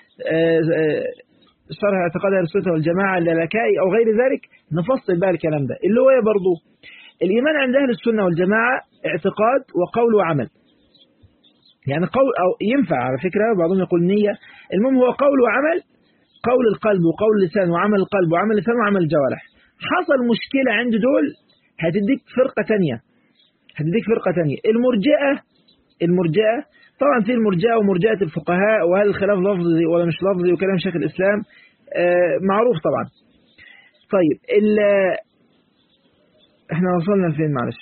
شرح اعتقاد أهل السنة والجماعة اللالكائي أو غير ذلك نفصل بقى الكلام ده اللي هو برضه الإيمان عند أهل السنة والجماعة اعتقاد وقول وعمل يعني قول أو ينفع على فكرة بعضهم يقول نية المهم هو قول وعمل قول القلب وقول اللسان وعمل القلب وعمل اللسان وعمل الجوارح حصل مشكلة عند دول هتديك فرقة تانية هتديك فرقة تانية المرجئة المرجئة طبعا في المرجئة ومرجئة الفقهاء وهل الخلاف لفظي ولا مش لفظي وكلام شيخ الإسلام آه معروف طبعا طيب ال احنا وصلنا لفين معلش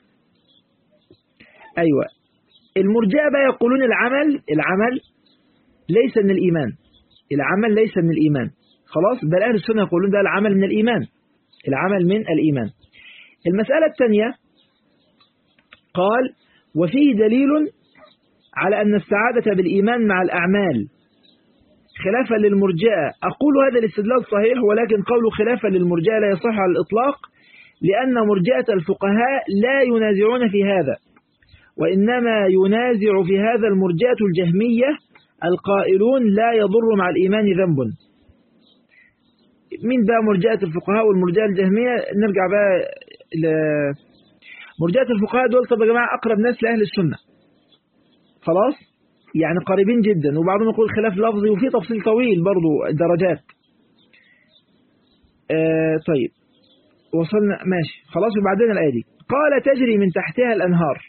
ايوه المرجئة بقى يقولون العمل العمل ليس من الإيمان العمل ليس من الإيمان خلاص بل أهل السنة يقولون ده العمل من الإيمان العمل من الإيمان المسألة الثانية قال وفيه دليل على أن السعادة بالإيمان مع الأعمال خلافا للمرجئة أقول هذا الاستدلال صحيح ولكن قول خلافا للمرجئة لا يصح على الإطلاق لأن مرجئة الفقهاء لا ينازعون في هذا وإنما ينازع في هذا المرجئة الجهمية القائلون لا يضر مع الإيمان ذنب مين بقى مرجئة الفقهاء والمرجئة الجهمية نرجع بقى ل مرجئة الفقهاء دول طب يا جماعة أقرب ناس لأهل السنة خلاص يعني قريبين جدا وبعضهم يقول خلاف لفظي وفي تفصيل طويل برضو درجات آه طيب وصلنا ماشي خلاص وبعدين الآية دي قال تجري من تحتها الأنهار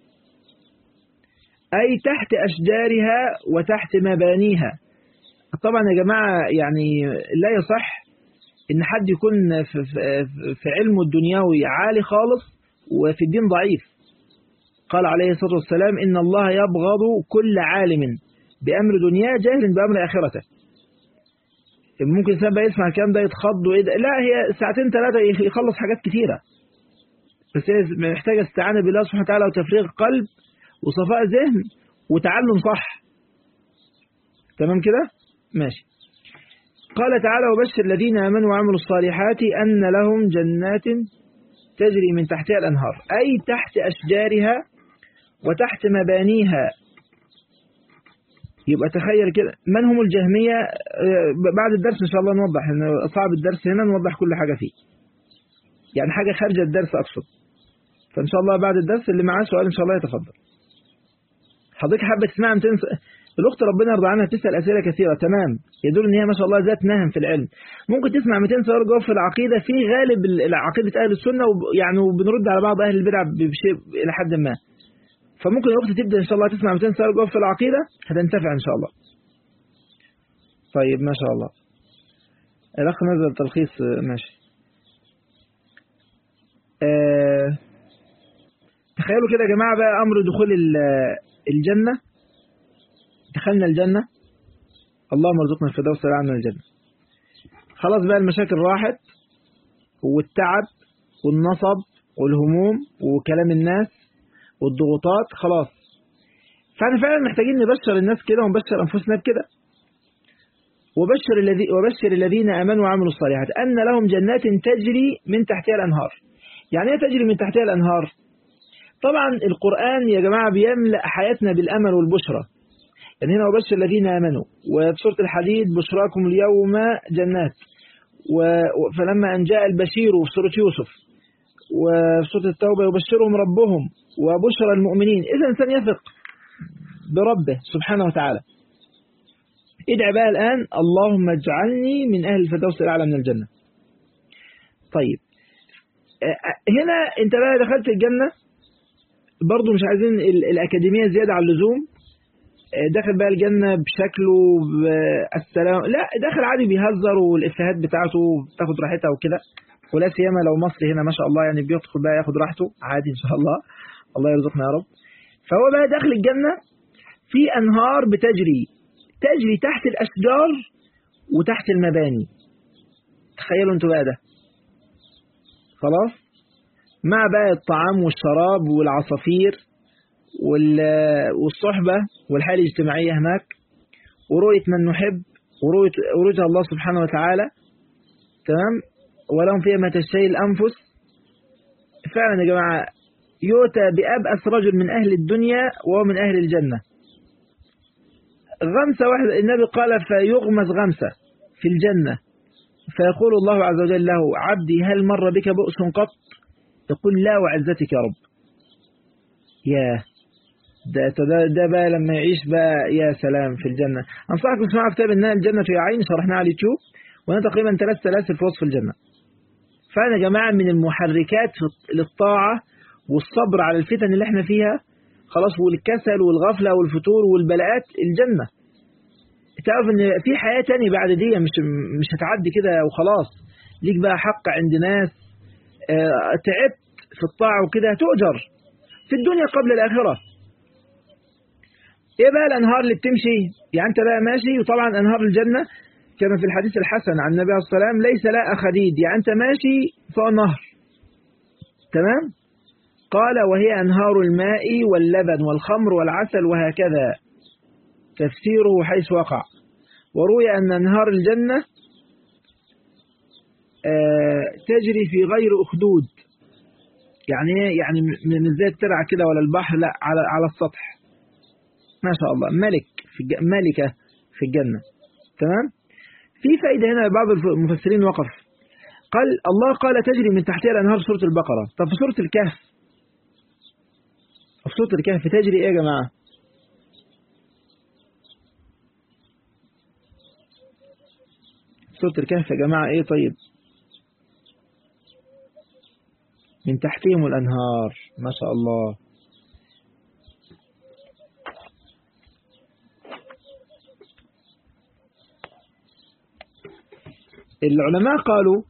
أي تحت أشجارها وتحت مبانيها طبعا يا جماعة يعني لا يصح إن حد يكون في, في, في علمه الدنيوي عالي خالص وفي الدين ضعيف قال عليه الصلاة والسلام إن الله يبغض كل عالم بأمر دنياه جاهل بأمر آخرته ممكن الإنسان بقى يسمع الكلام ده يتخض وإيه ده لا هي ساعتين ثلاثة يخلص حاجات كتيرة بس هي محتاجة استعانة بالله سبحانه وتعالى وتفريغ قلب وصفاء ذهن وتعلم صح تمام كده ماشي قال تعالى وبشر الذين آمنوا وعملوا الصالحات أن لهم جنات تجري من تحتها الأنهار أي تحت أشجارها وتحت مبانيها يبقى تخيل كده من هم الجهمية بعد الدرس إن شاء الله نوضح إن صعب الدرس هنا نوضح كل حاجة فيه يعني حاجة خارج الدرس أقصد فإن شاء الله بعد الدرس اللي معاه سؤال إن شاء الله يتفضل حضرتك حابة تسمع 200 الأخت ربنا يرضى عنها تسأل أسئلة كثيرة تمام يدل إن هي ما شاء الله ذات نهم في العلم ممكن تسمع 200 سؤال جوه في العقيدة في غالب عقيدة أهل السنة يعني وبنرد على بعض أهل البدع بشيء إلى حد ما فممكن الأخت تبدأ إن شاء الله تسمع 200 سؤال جوه في العقيدة هتنتفع إن شاء الله طيب ما شاء الله الأخ نزل تلخيص ماشي أه تخيلوا كده يا جماعة بقى أمر دخول الجنة دخلنا الجنة اللهم ارزقنا الفردوس من الجنة خلاص بقى المشاكل راحت والتعب والنصب والهموم وكلام الناس والضغوطات خلاص فاحنا فعلا محتاجين نبشر الناس كده ونبشر أنفسنا بكده وبشر الذي وبشر الذين آمنوا وعملوا الصالحات أن لهم جنات تجري من تحتها الأنهار يعني ايه تجري من تحتها الأنهار طبعا القرآن يا جماعة بيملأ حياتنا بالأمل والبشرى يعني هنا وبشر الذين آمنوا وفي سورة الحديد بشراكم اليوم جنات فلما أن جاء البشير في سورة يوسف وفي سورة التوبة يبشرهم ربهم وبشر المؤمنين إذا الإنسان يثق بربه سبحانه وتعالى ادع بقى الآن اللهم اجعلني من أهل الفردوس الأعلى من الجنة طيب هنا انت بقى دخلت الجنة برضو مش عايزين الأكاديمية زيادة على اللزوم داخل بقى الجنة بشكله السلام لا داخل عادي بيهزر والإفيهات بتاعته بتاخد راحتها وكده ولا سيما لو مصر هنا ما شاء الله يعني بيدخل بقى ياخد راحته عادي إن شاء الله الله يرزقنا يا رب فهو بقى داخل الجنة في أنهار بتجري تجري تحت الأشجار وتحت المباني تخيلوا انتوا بقى ده خلاص مع بقى الطعام والشراب والعصافير والصحبة والحالة الاجتماعية هناك ورؤية من نحب ورؤية, ورؤية الله سبحانه وتعالى تمام ولهم فيها ما تشتهي الأنفس فعلا يا جماعة يؤتى بأبأس رجل من أهل الدنيا وهو من أهل الجنة غمسة واحدة النبي قال فيغمز غمسة في الجنة فيقول الله عز وجل له عبدي هل مر بك بؤس قط يقول لا وعزتك يا رب يا ده, ده, ده بقى لما يعيش بقى يا سلام في الجنة أنصحكم تسمعوا كتاب إنها الجنة في عين شرحناه على اليوتيوب وأنا تقريبا ثلاث سلاسل في وصف الجنة فأنا يا جماعة من المحركات للطاعة والصبر على الفتن اللي احنا فيها خلاص والكسل والغفلة والفتور والبلاءات الجنة تعرف ان في حياة تانية بعد دي مش مش هتعدي كده وخلاص ليك بقى حق عند ناس اه تعبت في الطاعة وكده هتؤجر في الدنيا قبل الآخرة ايه بقى الأنهار اللي بتمشي يعني انت بقى ماشي وطبعا أنهار الجنة كما في الحديث الحسن عن النبي عليه الصلاة والسلام ليس لا أخديد يعني أنت ماشي فوق نهر تمام قال وهي أنهار الماء واللبن والخمر والعسل وهكذا تفسيره حيث وقع وروي أن أنهار الجنة آه، تجري في غير أخدود يعني إيه؟ يعني من زي الترع كده ولا البحر لا على على السطح ما شاء الله ملك في الج... ملكة في الجنة تمام في فائدة هنا بعض المفسرين وقف قال الله قال تجري من تحتها الأنهار في سورة البقرة طب في سورة الكهف في سورة الكهف تجري إيه يا جماعة سورة الكهف يا جماعة إيه طيب من تحتهم الأنهار ما شاء الله العلماء قالوا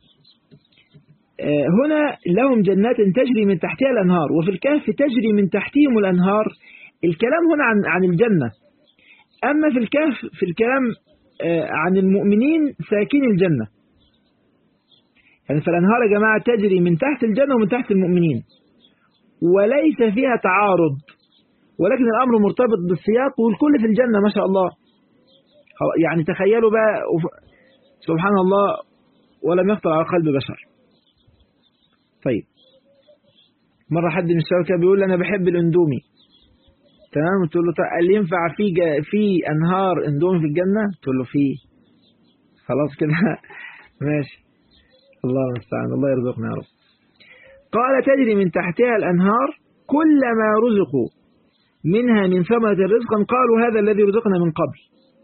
آه، هنا لهم جنات تجري من تحتها الأنهار وفي الكهف تجري من تحتهم الأنهار الكلام هنا عن عن الجنة أما في الكهف في الكلام آه، عن المؤمنين ساكن الجنة يعني فالأنهار يا جماعة تجري من تحت الجنة ومن تحت المؤمنين وليس فيها تعارض ولكن الأمر مرتبط بالسياق والكل في الجنة ما شاء الله يعني تخيلوا بقى سبحان الله ولم يخطر على قلب بشر طيب مرة حد من الشباب كان بيقول لي أنا بحب الأندومي تمام قلت له قال ينفع في في أنهار أندومي في الجنة قلت له في خلاص كده ماشي الله المستعان الله يرزقنا يا رب قال تجري من تحتها الأنهار كلما رزقوا منها من ثمرة رزقا قالوا هذا الذي رزقنا من قبل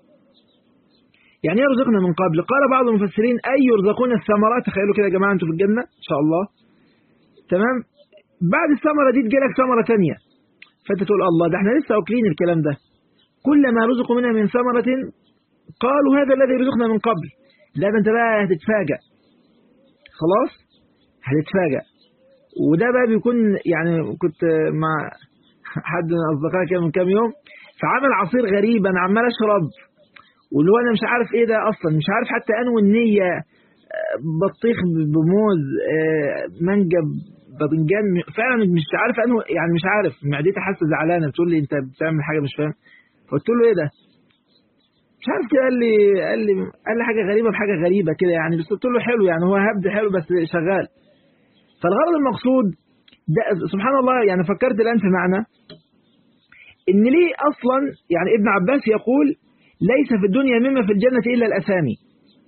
يعني ايه رزقنا من قبل قال بعض المفسرين أي يرزقون الثمرات تخيلوا كده يا جماعة أنتم في الجنة إن شاء الله تمام بعد الثمرة دي تجيلك ثمرة تانية فأنت تقول الله ده احنا لسه واكلين الكلام ده كلما رزقوا منها من ثمرة قالوا هذا الذي رزقنا من قبل لا ده انت بقى هتتفاجأ خلاص هتتفاجأ وده بقى بيكون يعني كنت مع حد من أصدقائي كده من كام يوم فعمل عصير غريب أنا عمال أشرب واللي هو أنا مش عارف إيه ده أصلا مش عارف حتى أنوي النية بطيخ بموز مانجا باذنجان فعلا مش عارف أنوي يعني مش عارف معدتي حاسة زعلانة بتقول لي أنت بتعمل حاجة مش فاهم فقلت له إيه ده مش عارف كده قال لي قال لي قال لي حاجه غريبه بحاجه غريبه كده يعني بس قلت له حلو يعني هو هبد حلو بس شغال فالغرض المقصود ده سبحان الله يعني فكرت الان في معنى ان ليه اصلا يعني ابن عباس يقول ليس في الدنيا مما في الجنه الا الاسامي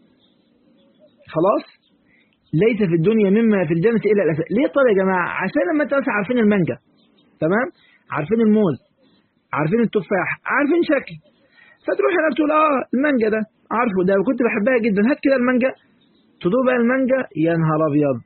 خلاص ليس في الدنيا مما في الجنه الا الاسامي ليه طب يا جماعه عشان لما انت مثلا عارفين المانجا تمام عارفين الموز عارفين التفاح عارفين شكل فتروح هنا بتقول اه المانجا ده عارفه ده وكنت بحبها جدا هات كده المانجا تدوق بقى المانجا يا نهار ابيض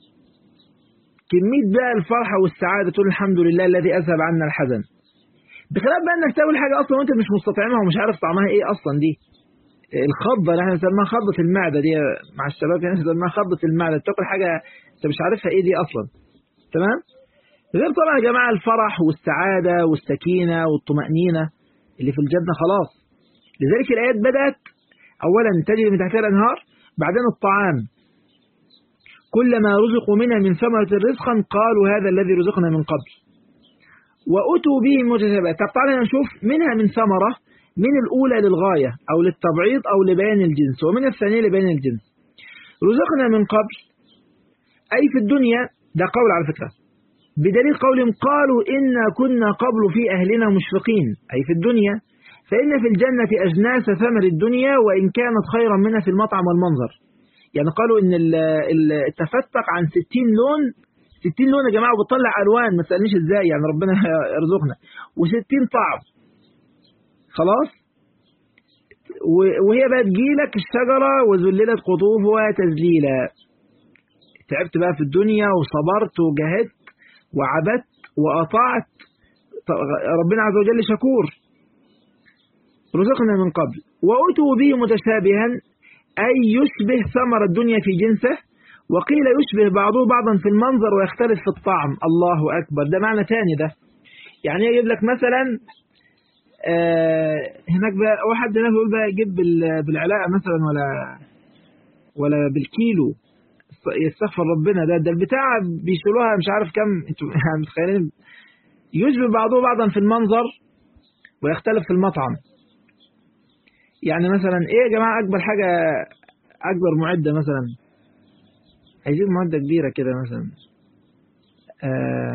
كميه بقى الفرحه والسعاده تقول الحمد لله الذي اذهب عنا الحزن بخلاف بقى انك تاكل حاجه اصلا وانت مش مستطعمها ومش عارف طعمها ايه اصلا دي الخضه اللي احنا بنسميها خضه المعده دي مع الشباب احنا بنسميها خضه المعده تاكل حاجه انت مش عارفها ايه دي اصلا تمام غير طبعا يا جماعه الفرح والسعاده والسكينه والطمانينه اللي في الجنه خلاص لذلك الآيات بدأت أولا تجري من تحتها الأنهار بعدين الطعام كلما رزقوا منها من ثمرة رزقا قالوا هذا الذي رزقنا من قبل وأتوا به متشابهات طب تعالى نشوف منها من ثمرة من الأولى للغاية أو للتبعيض أو لبيان الجنس ومن الثانية لبيان الجنس رزقنا من قبل أي في الدنيا ده قول على فكرة بدليل قولهم قالوا إنا كنا قبل في أهلنا مشفقين أي في الدنيا فإن في الجنة أجناس ثمر الدنيا وإن كانت خيرا منها في المطعم والمنظر يعني قالوا إن التفتق عن 60 لون 60 لون يا جماعة وبتطلع ألوان ما تسألنيش إزاي يعني ربنا يرزقنا و60 طعم خلاص وهي بقى تجيلك الشجرة وذللت قطوفها تذليلا تعبت بقى في الدنيا وصبرت وجاهدت وعبدت وأطعت ربنا عز وجل شكور رزقنا من قبل وأتوا به متشابها أي يشبه ثمر الدنيا في جنسه وقيل يشبه بعضه بعضا في المنظر ويختلف في الطعم الله أكبر ده معنى تاني ده يعني يجيب لك مثلا آه هناك بقى هو حد هناك يقول بقى جيب بال- بالعلاقة مثلا ولا ولا بالكيلو يستغفر ربنا ده ده البتاع بيشيلوها مش عارف كم انتوا يعني متخيلين يشبه بعضه بعضا في المنظر ويختلف في المطعم يعني مثلا ايه يا جماعة اكبر حاجة اكبر معدة مثلا عايزين معدة كبيرة كده مثلا آه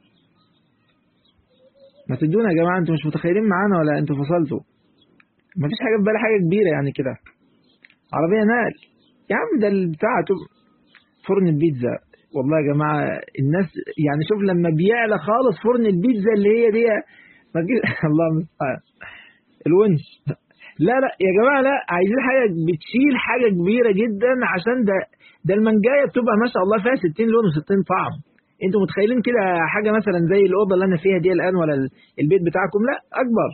ما تدونا يا جماعة انتوا مش متخيلين معانا ولا انتوا فصلتوا ما فيش حاجة في بالي حاجة كبيرة يعني كده عربية نقل يا عم ده البتاع تب- فرن البيتزا والله يا جماعة الناس يعني شوف لما بيعلى خالص فرن البيتزا اللي هي دي ما تجي- الله المستعان الونش لا لا يا جماعة لا عايزين حاجة بتشيل حاجة كبيرة جدا عشان ده ده المنجاية بتبقى ما شاء الله فيها 60 لون و60 طعم انتوا متخيلين كده حاجة مثلا زي الأوضة اللي أنا فيها دي الآن ولا ال- البيت بتاعكم لا أكبر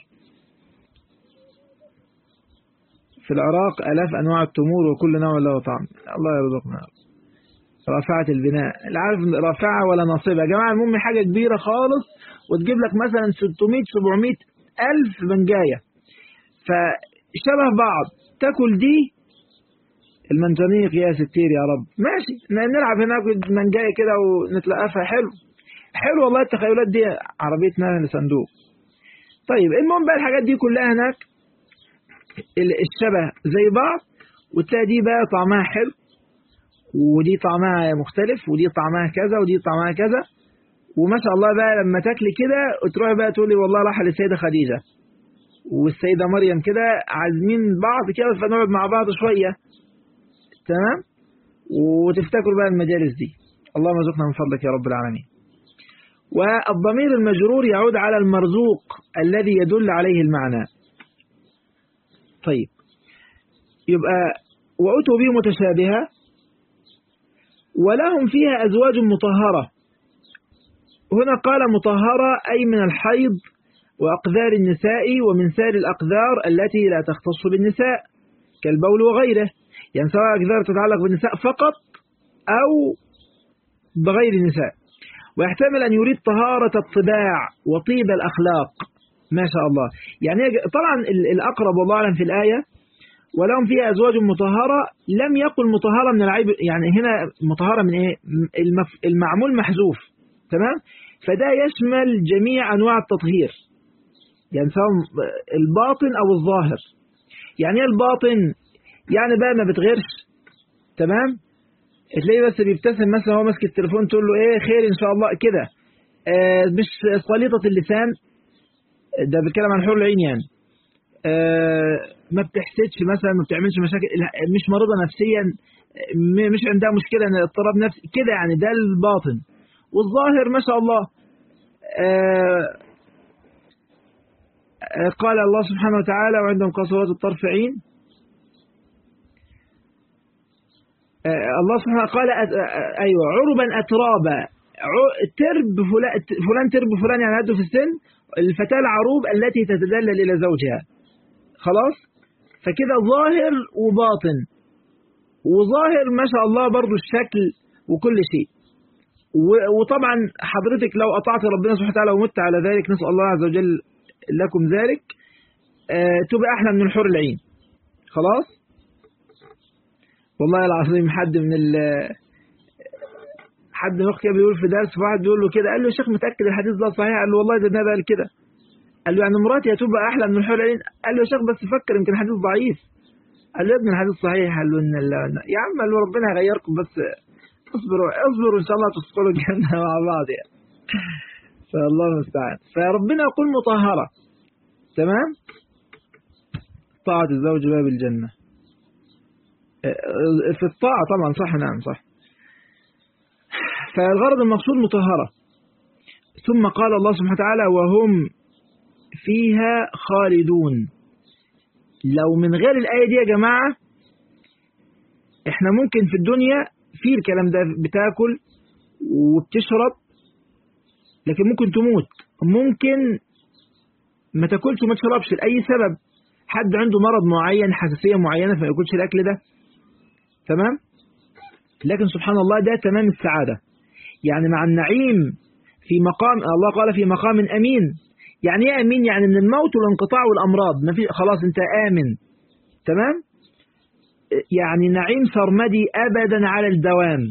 في العراق آلاف أنواع التمور وكل نوع له طعم الله يرزقنا رافعة البناء لا عارف رافعة ولا ناصبة يا جماعة المهم حاجة كبيرة خالص وتجيب لك مثلا 600 700 ألف منجاية فشبه بعض تاكل دي المنجنيق يا ستير يا رب ماشي ن- نلعب هناك منجاية كده ونتلقفها حلو حلو والله التخيلات دي عربيتنا لصندوق طيب المهم بقى الحاجات دي كلها هناك ال- الشبه زي بعض وتلاقي دي بقى طعمها حلو ودي طعمها مختلف ودي طعمها كذا ودي طعمها كذا وما شاء الله بقى لما تاكلي كده وتروحي بقى تقولي والله راح للسيدة خديجة والسيدة مريم كده عازمين بعض كده فنقعد مع بعض شوية تمام وتفتكروا بقى المجالس دي اللهم ارزقنا من فضلك يا رب العالمين والضمير المجرور يعود على المرزوق الذي يدل عليه المعنى طيب يبقى وأتوا به متشابهة ولهم فيها أزواج مطهرة هنا قال مطهرة أي من الحيض وأقذار النساء ومن سائر الأقذار التي لا تختص بالنساء كالبول وغيره يعني سواء أقذار تتعلق بالنساء فقط أو بغير النساء ويحتمل أن يريد طهارة الطباع وطيب الأخلاق ما شاء الله يعني طبعا ال- الأقرب والله أعلم في الآية ولهم فيها أزواج مطهرة لم يقل مطهرة من العيب يعني هنا مطهرة من إيه المف... المعمول محذوف تمام فده يشمل جميع أنواع التطهير يعني سواء الباطن أو الظاهر يعني ايه الباطن يعني بقى ما بتغيرش تمام تلاقيه بس بيبتسم مثلا هو ماسك التليفون تقول له ايه خير ان شاء الله كده آه مش سليطة اللسان ده بيتكلم عن حور العين يعني آه ما بتحسدش مثلا ما بتعملش مشاكل مش مريضة نفسيا م- مش عندها مشكلة ان اضطراب نفسي كده يعني ده الباطن والظاهر ما شاء الله آه آه، قال الله سبحانه وتعالى وعندهم قصوات الطرف عين آه، الله سبحانه قال أت... آه، أيوة عربا أترابا ع- ترب فلان فلان ترب فلان يعني هده في السن الفتاة العروب التي تتدلل إلى زوجها خلاص فكده ظاهر وباطن وظاهر ما شاء الله برضو الشكل وكل شيء و- وطبعا حضرتك لو أطعت ربنا سبحانه وتعالى ومت على ذلك نسأل الله عز وجل لكم ذلك آه، تبقى أحلى من الحور العين خلاص والله العظيم حد من ال حد اخ كده بيقول في درس واحد بيقول له كده قال له يا شيخ متاكد الحديث ده صحيح قال له والله ده النبي قال كده قال له يعني مراتي هتبقى احلى من الحور العين قال له يا شيخ بس فكر يمكن الحديث ضعيف قال له يا ابن الحديث صحيح قال له ان ال- يا عم قال له ربنا هيغيركم بس اصبروا اصبروا ان شاء الله تدخلوا الجنه مع بعض يعني فالله المستعان فربنا يقول مطهره تمام طاعة الزوج باب الجنة في الطاعة طبعا صح نعم صح فالغرض المقصود مطهرة ثم قال الله سبحانه وتعالى وهم فيها خالدون لو من غير الآية دي يا جماعة احنا ممكن في الدنيا في الكلام ده بتاكل وبتشرب لكن ممكن تموت ممكن ما تاكلش وما تشربش لأي سبب حد عنده مرض معين حساسية معينة فما ياكلش الأكل ده تمام لكن سبحان الله ده تمام السعادة يعني مع النعيم في مقام الله قال في مقام أمين يعني ايه امين يعني من الموت والانقطاع والامراض ما في خلاص انت امن تمام يعني نعيم سرمدي ابدا على الدوام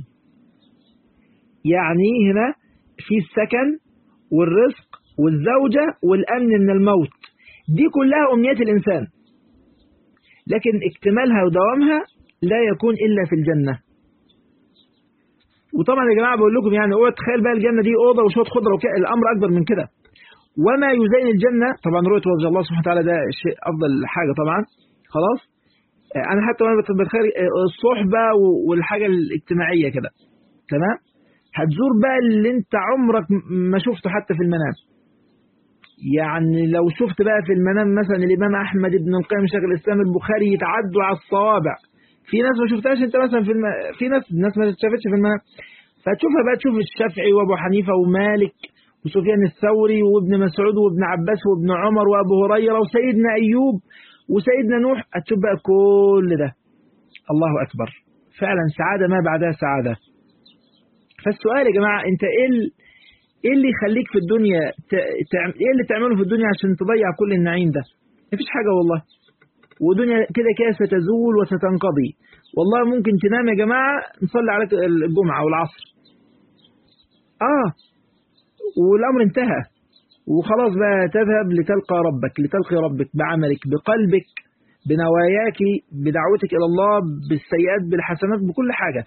يعني هنا في السكن والرزق والزوجة والامن من الموت دي كلها امنيات الانسان لكن اكتمالها ودوامها لا يكون الا في الجنة وطبعا يا جماعة بقول لكم يعني اوعى تخيل بقى الجنة دي اوضة وشوية خضرة وكده الامر اكبر من كده وما يزين الجنة طبعا رؤية وجه الله سبحانه وتعالى ده شيء أفضل حاجة طبعا خلاص أنا حتى وأنا بتخيل الصحبة والحاجة الاجتماعية كده تمام هتزور بقى اللي أنت عمرك ما شفته حتى في المنام يعني لو شفت بقى في المنام مثلا الإمام أحمد بن القيم شيخ الإسلام البخاري يتعدوا على الصوابع في ناس ما شفتهاش أنت مثلا في الم... في ناس الناس ما شافتش في المنام فتشوفها بقى تشوف الشافعي وأبو حنيفة ومالك وسفيان الثوري وابن مسعود وابن عباس وابن عمر وابو هريره وسيدنا ايوب وسيدنا نوح هتشوف بقى كل ده الله اكبر فعلا سعاده ما بعدها سعاده فالسؤال يا جماعه انت ايه ايه اللي يخليك في الدنيا ت... ايه اللي تعمله في الدنيا عشان تضيع كل النعيم ده مفيش حاجه والله ودنيا كده كده ستزول وستنقضي والله ممكن تنام يا جماعه نصلي عليك الجمعه والعصر اه والأمر انتهى وخلاص بقى تذهب لتلقى ربك لتلقي ربك بعملك بقلبك بنواياك بدعوتك إلى الله بالسيئات بالحسنات بكل حاجة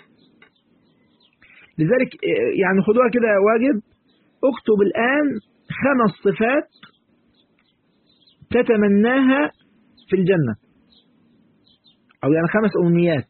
لذلك يعني خدوها كده واجب اكتب الآن خمس صفات تتمناها في الجنة أو يعني خمس أمنيات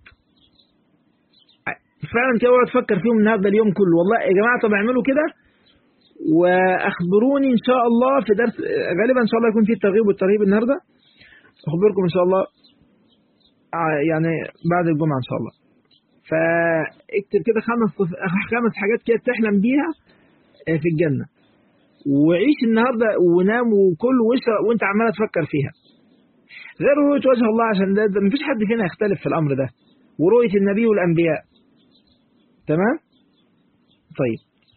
فعلا كده تفكر فيهم النهارده اليوم كله والله يا جماعة طب اعملوا كده واخبروني ان شاء الله في درس غالبا ان شاء الله يكون في الترغيب والترهيب النهارده اخبركم ان شاء الله يعني بعد الجمعه ان شاء الله فاكتب كده خمس خمس حاجات كده تحلم بيها في الجنه وعيش النهارده ونام وكل واشرب وانت عمال تفكر فيها غير رؤيه وجه الله عشان ده, ده مفيش حد فينا يختلف في الامر ده ورؤيه النبي والانبياء تمام طيب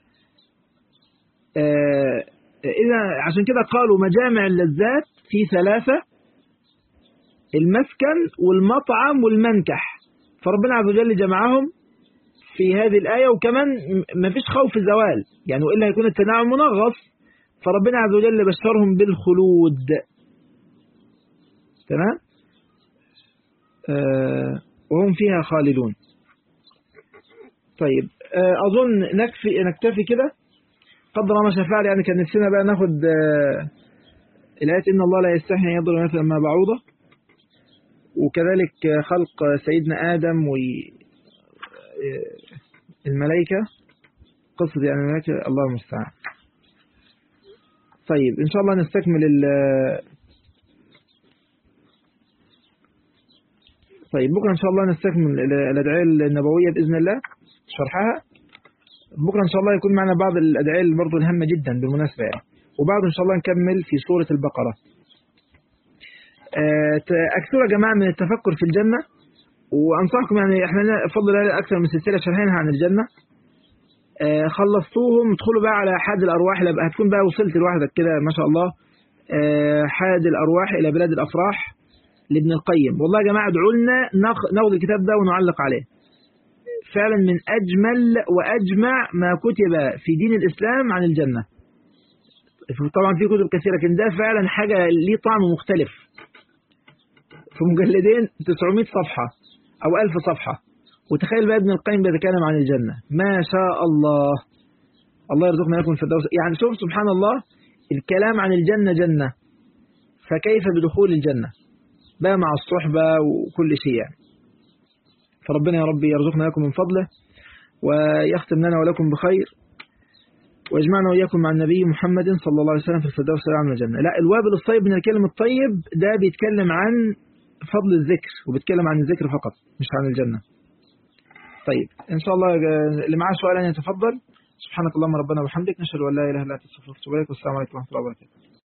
آه إذا عشان كده قالوا مجامع اللذات في ثلاثة المسكن والمطعم والمنكح فربنا عز وجل جمعهم في هذه الآية وكمان ما فيش خوف زوال يعني وإلا هيكون التناعم منغص فربنا عز وجل بشرهم بالخلود تمام آه وهم فيها خالدون طيب آه أظن نكفي نكتفي كده قدر ما شاء فعل يعني كان نفسنا بقى ناخد آه الآية إن الله لا يستحي أن يضرب مثلا ما بعوضة وكذلك خلق سيدنا آدم والملائكة قصة يعني الملائكة الله المستعان طيب إن شاء الله نستكمل ال طيب بكرة إن شاء الله نستكمل الأدعية النبوية بإذن الله شرحها بكرة إن شاء الله يكون معنا بعض الأدعية برضه الهامة جدا بالمناسبة يعني وبعد إن شاء الله نكمل في سورة البقرة أكثر يا جماعة من التفكر في الجنة وأنصحكم يعني إحنا فضل أكثر من سلسلة شرحينها عن الجنة خلصتوهم ادخلوا بقى على حاد الأرواح هتكون بقى وصلت لوحدك كده ما شاء الله حاد الأرواح إلى بلاد الأفراح لابن القيم والله يا جماعة ادعوا لنا ناخد الكتاب ده ونعلق عليه فعلا من أجمل وأجمع ما كتب في دين الإسلام عن الجنة طبعا في كتب كثيرة لكن ده فعلا حاجة ليه طعم مختلف في مجلدين 900 صفحة أو 1000 صفحة وتخيل بقى ابن القيم بيتكلم عن الجنة ما شاء الله الله يرزقنا لكم في الدرس يعني شوف سبحان الله الكلام عن الجنة جنة فكيف بدخول الجنة بقى مع الصحبة وكل شيء يعني فربنا يا رب يرزقنا لكم من فضله ويختم لنا ولكم بخير ويجمعنا وإياكم مع النبي محمد صلى الله عليه وسلم في الفردوس الأعلى من الجنة لا الوابل الطيب من الكلم الطيب ده بيتكلم عن فضل الذكر وبيتكلم عن الذكر فقط مش عن الجنة طيب إن شاء الله اللي معاه سؤال أن يتفضل سبحانك اللهم ربنا وبحمدك نشهد أن لا إله إلا أنت استغفرك وأتوب إليك والسلام عليكم ورحمة الله وبركاته